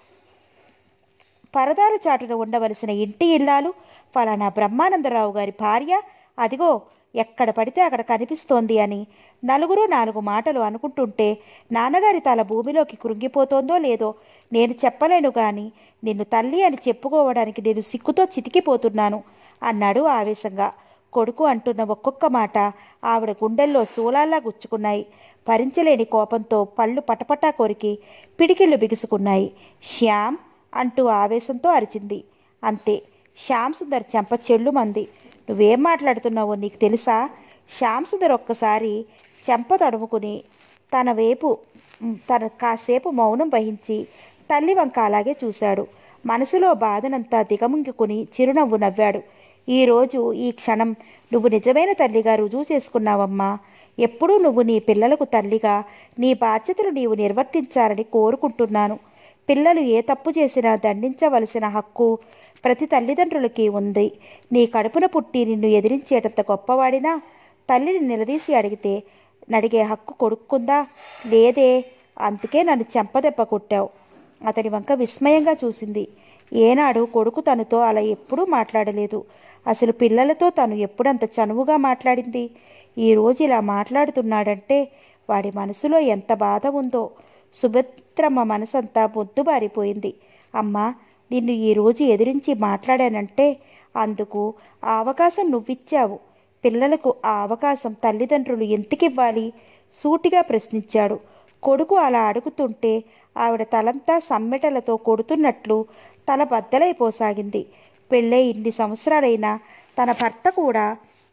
A: పరదాల చాటున ఉండవలసిన ఇంటి ఇల్లాలు ఫలానా బ్రహ్మానందరావు గారి భార్య అదిగో ఎక్కడ పడితే అక్కడ కనిపిస్తోంది అని నలుగురు నాలుగు మాటలు అనుకుంటుంటే నాన్నగారి తల భూమిలోకి కృంగిపోతోందో లేదో నేను చెప్పలేను గాని నిన్ను తల్లి అని చెప్పుకోవడానికి నేను సిక్కుతో చితికిపోతున్నాను అన్నాడు ఆవేశంగా కొడుకు అంటున్న ఒక్కొక్క మాట ఆవిడ గుండెల్లో శూలాల్లా గుచ్చుకున్నాయి భరించలేని కోపంతో పళ్ళు పటపటా కొరికి పిడికిళ్ళు బిగుసుకున్నాయి శ్యామ్ అంటూ ఆవేశంతో అరిచింది అంతే శ్యామ్ సుందర్ చెంప చెల్లుమంది నువ్వేం మాట్లాడుతున్నావో నీకు తెలుసా శ్యామ్ సుందర్ ఒక్కసారి చెంప తడుముకుని తన వైపు ఉమ్, తన కాసేపు మౌనం వహించి తల్లి వంక అలాగే చూశాడు మనసులో బాధనంతా దిగముంగుకుని చిరునవ్వు నవ్వాడు ఈరోజు ఈ క్షణం నువ్వు నిజమైన తల్లిగా రుజువు చేసుకున్నావమ్మా ఎప్పుడూ నువ్వు నీ పిల్లలకు తల్లిగా నీ బాధ్యతలు నీవు నిర్వర్తించాలని కోరుకుంటున్నాను పిల్లలు ఏ తప్పు చేసినా దండించవలసిన హక్కు ప్రతి తల్లిదండ్రులకి ఉంది నీ కడుపున పుట్టి నిన్ను ఎదిరించేటంత గొప్పవాడినా తల్లిని నిలదీసి అడిగితే నడిగే హక్కు కొడుక్కుందా లేదే అందుకే నన్ను చెంపదెబ్బ కొట్టావు అతని వంక విస్మయంగా చూసింది ఏనాడు కొడుకు తనతో అలా ఎప్పుడూ మాట్లాడలేదు అసలు పిల్లలతో తను ఎప్పుడంత చనువుగా మాట్లాడింది ఈరోజు ఇలా మాట్లాడుతున్నాడంటే వాడి మనసులో ఎంత బాధ ఉందో సుభద్రమ్మ మనసంతా బొద్దుబారిపోయింది అమ్మా నిన్ను ఈరోజు ఎదిరించి మాట్లాడానంటే అందుకు ఆ అవకాశం నువ్విచ్చావు పిల్లలకు ఆ అవకాశం తల్లిదండ్రులు ఎంతకివ్వాలి సూటిగా ప్రశ్నించాడు కొడుకు అలా అడుగుతుంటే ఆవిడ తలంతా సమ్మెటలతో కొడుతున్నట్లు తల బద్దలైపోసాగింది పెళ్ళై ఇన్ని సంవత్సరాలైనా తన భర్త కూడా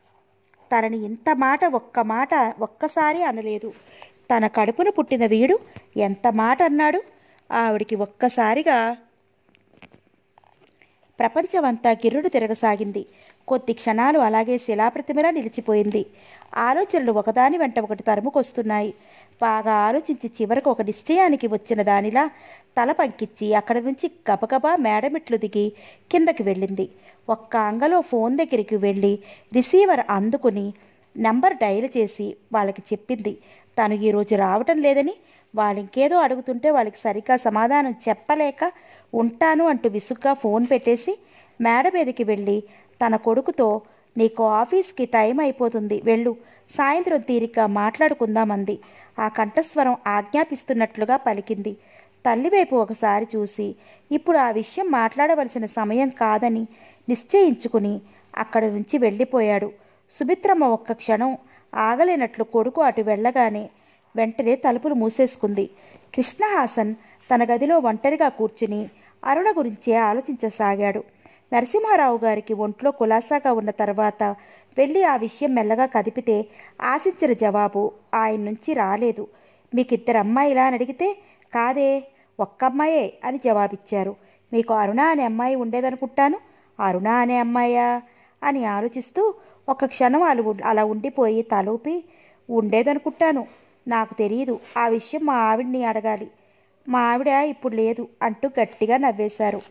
A: తనని ఇంత మాట ఒక్క మాట ఒక్కసారి అనలేదు తన కడుపున పుట్టిన వీడు ఎంత మాట అన్నాడు ఆవిడికి ఒక్కసారిగా ప్రపంచమంతా గిర్రుడు తిరగసాగింది కొద్ది క్షణాలు అలాగే శిలాప్రతిమలా నిలిచిపోయింది ఆలోచనలు ఒకదాని వెంట ఒకటి తరుముకొస్తున్నాయి బాగా ఆలోచించి చివరకు ఒక నిశ్చయానికి వచ్చిన దానిలా తల పంకిచ్చి అక్కడి నుంచి గబగబా మేడమెట్లు దిగి కిందకి వెళ్ళింది ఒక్క అంగలో ఫోన్ దగ్గరికి వెళ్ళి రిసీవర్ అందుకుని నంబర్ డయల్ చేసి వాళ్ళకి చెప్పింది తను ఈరోజు రావటం లేదని వాళ్ళు ఇంకేదో అడుగుతుంటే వాళ్ళకి సరిగ్గా సమాధానం చెప్పలేక ఉంటాను అంటూ విసుగ్గా ఫోన్ పెట్టేసి మేడ మీదకి వెళ్ళి తన కొడుకుతో నీకు ఆఫీస్కి టైం అయిపోతుంది వెళ్ళు సాయంత్రం తీరిక మాట్లాడుకుందామంది ఆ కంఠస్వరం ఆజ్ఞాపిస్తున్నట్లుగా పలికింది తల్లివైపు ఒకసారి చూసి ఇప్పుడు ఆ విషయం మాట్లాడవలసిన సమయం కాదని నిశ్చయించుకుని అక్కడి నుంచి వెళ్ళిపోయాడు సుమిత్రమ్మ ఒక్క క్షణం ఆగలేనట్లు కొడుకు అటు వెళ్ళగానే వెంటనే తలుపులు మూసేసుకుంది కృష్ణహాసన్ తన గదిలో ఒంటరిగా కూర్చుని అరుణ గురించే ఆలోచించసాగాడు నరసింహారావు గారికి ఒంట్లో కులాసాగా ఉన్న తర్వాత వెళ్ళి ఆ విషయం మెల్లగా కదిపితే ఆశించిన జవాబు ఆయన నుంచి రాలేదు మీకు ఇద్దరు అమ్మాయిలా అని అడిగితే కాదే ఒక్క అమ్మాయే అని జవాబిచ్చారు మీకు అరుణ అనే అమ్మాయి ఉండేదనుకుంటాను అరుణ అనే అమ్మాయా అని ఆలోచిస్తూ ఒక క్షణం అలా ఉం- అలా ఉండిపోయి తలూపి ఉండేదనుకుంటాను నాకు తెలియదు ఆ విషయం మా ఆవిడ్ని అడగాలి మా ఆవిడ ఇప్పుడు లేదు అంటూ గట్టిగా నవ్వేశారు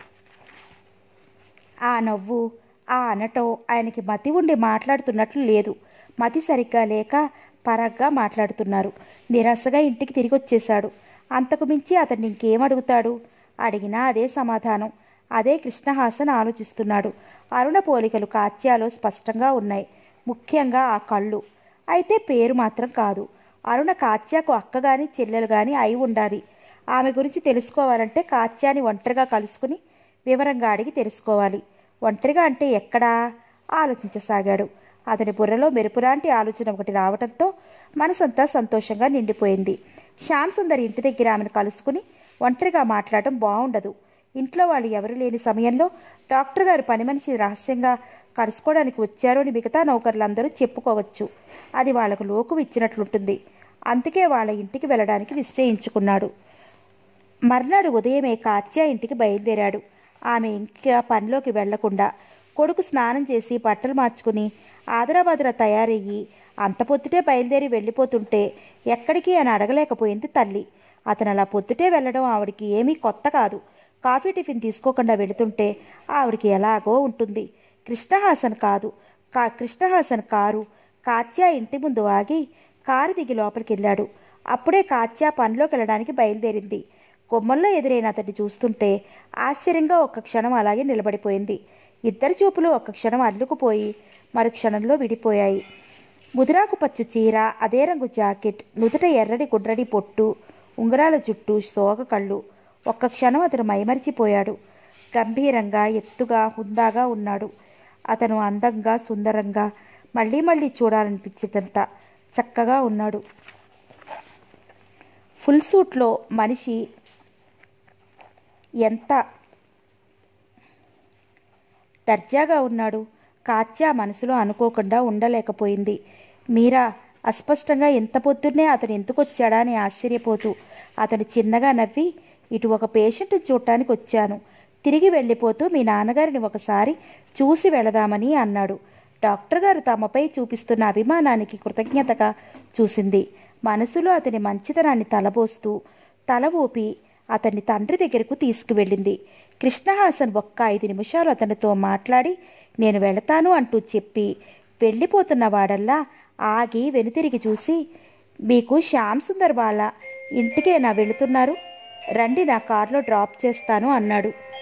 A: ఆ నవ్వు ఆ అనటం ఆయనకి మతి ఉండి మాట్లాడుతున్నట్లు లేదు మతి సరిగ్గా లేక పరగ్గా మాట్లాడుతున్నారు నిరాశగా ఇంటికి తిరిగి వచ్చేశాడు అంతకు మించి అతన్ని ఇంకేం అడుగుతాడు అడిగినా అదే సమాధానం అదే కృష్ణహాసన్ ఆలోచిస్తున్నాడు అరుణ పోలికలు కాత్యాలో స్పష్టంగా ఉన్నాయి ముఖ్యంగా ఆ కళ్ళు అయితే పేరు మాత్రం కాదు అరుణ కాత్యాకు అక్క కానీ చెల్లెలు కానీ అయి ఉండాలి ఆమె గురించి తెలుసుకోవాలంటే కాత్యాని ఒంటరిగా కలుసుకుని వివరంగా అడిగి తెలుసుకోవాలి ఒంటరిగా అంటే ఎక్కడా ఆలోచించసాగాడు అతని బుర్రలో మెరుపులాంటి ఆలోచన ఒకటి రావడంతో మనసంతా సంతోషంగా నిండిపోయింది శ్యామ్ సుందర్ ఇంటి దగ్గర ఆమెను కలుసుకుని ఒంటరిగా మాట్లాడటం బాగుండదు ఇంట్లో వాళ్ళు ఎవరు లేని సమయంలో డాక్టర్ గారు పని మనిషి రహస్యంగా కలుసుకోవడానికి వచ్చారు అని మిగతా నౌకర్లందరూ చెప్పుకోవచ్చు అది వాళ్లకు లోకు ఇచ్చినట్లుంటుంది అందుకే వాళ్ళ ఇంటికి వెళ్ళడానికి నిశ్చయించుకున్నాడు మర్నాడు ఉదయమే కాత్య ఇంటికి బయలుదేరాడు ఆమె ఇంకా పనిలోకి వెళ్లకుండా కొడుకు స్నానం చేసి బట్టలు మార్చుకుని ఆదరాబాదరా తయారయ్యి అంత పొద్దుటే బయలుదేరి వెళ్ళిపోతుంటే ఎక్కడికి అని అడగలేకపోయింది తల్లి అతను అలా పొద్దుటే వెళ్ళడం ఆవిడికి ఏమీ కొత్త కాదు కాఫీ టిఫిన్ తీసుకోకుండా వెళుతుంటే ఆవిడికి ఎలాగో ఉంటుంది కృష్ణహాసన్ కాదు కా కృష్ణహాసన్ కారు కాత్య ఇంటి ముందు ఆగి కారు దిగి లోపలికి వెళ్ళాడు అప్పుడే కాత్య పనిలోకి వెళ్ళడానికి బయలుదేరింది కొమ్మల్లో ఎదురైన అతన్ని చూస్తుంటే ఆశ్చర్యంగా ఒక్క క్షణం అలాగే నిలబడిపోయింది ఇద్దరి చూపులు ఒక్క క్షణం అల్లుకుపోయి మరు క్షణంలో విడిపోయాయి ముదిరాకు పచ్చు చీర అదే రంగు జాకెట్ నుదుట ఎర్రటి గుండ్రటి పొట్టు ఉంగరాల జుట్టు సోగ కళ్ళు ఒక్క క్షణం అతను మైమరిచిపోయాడు గంభీరంగా ఎత్తుగా హుందాగా ఉన్నాడు అతను అందంగా సుందరంగా మళ్ళీ మళ్ళీ చూడాలనిపించేటంత చక్కగా ఉన్నాడు ఫుల్ సూట్లో మనిషి ఎంత దర్జాగా ఉన్నాడు కాత్య మనసులో అనుకోకుండా ఉండలేకపోయింది మీరా అస్పష్టంగా ఎంత పొద్దున్నే అతను ఎందుకు వచ్చాడా అని ఆశ్చర్యపోతూ అతను చిన్నగా నవ్వి ఇటు ఒక పేషెంట్ చూడటానికి వచ్చాను తిరిగి వెళ్ళిపోతూ మీ నాన్నగారిని ఒకసారి చూసి వెళదామని అన్నాడు డాక్టర్ గారు తమపై చూపిస్తున్న అభిమానానికి కృతజ్ఞతగా చూసింది మనసులో అతని మంచితనాన్ని తలబోస్తూ తల ఊపి అతన్ని తండ్రి దగ్గరకు తీసుకువెళ్ళింది కృష్ణహాసన్ ఒక్క ఐదు నిమిషాలు అతనితో మాట్లాడి నేను వెళతాను అంటూ చెప్పి వెళ్ళిపోతున్న వాడల్లా ఆగి వెనుతిరిగి చూసి మీకు శ్యామ్ సుందర్ వాళ్ళ ఇంటికే నా వెళుతున్నారు రండి నా కారులో డ్రాప్ చేస్తాను అన్నాడు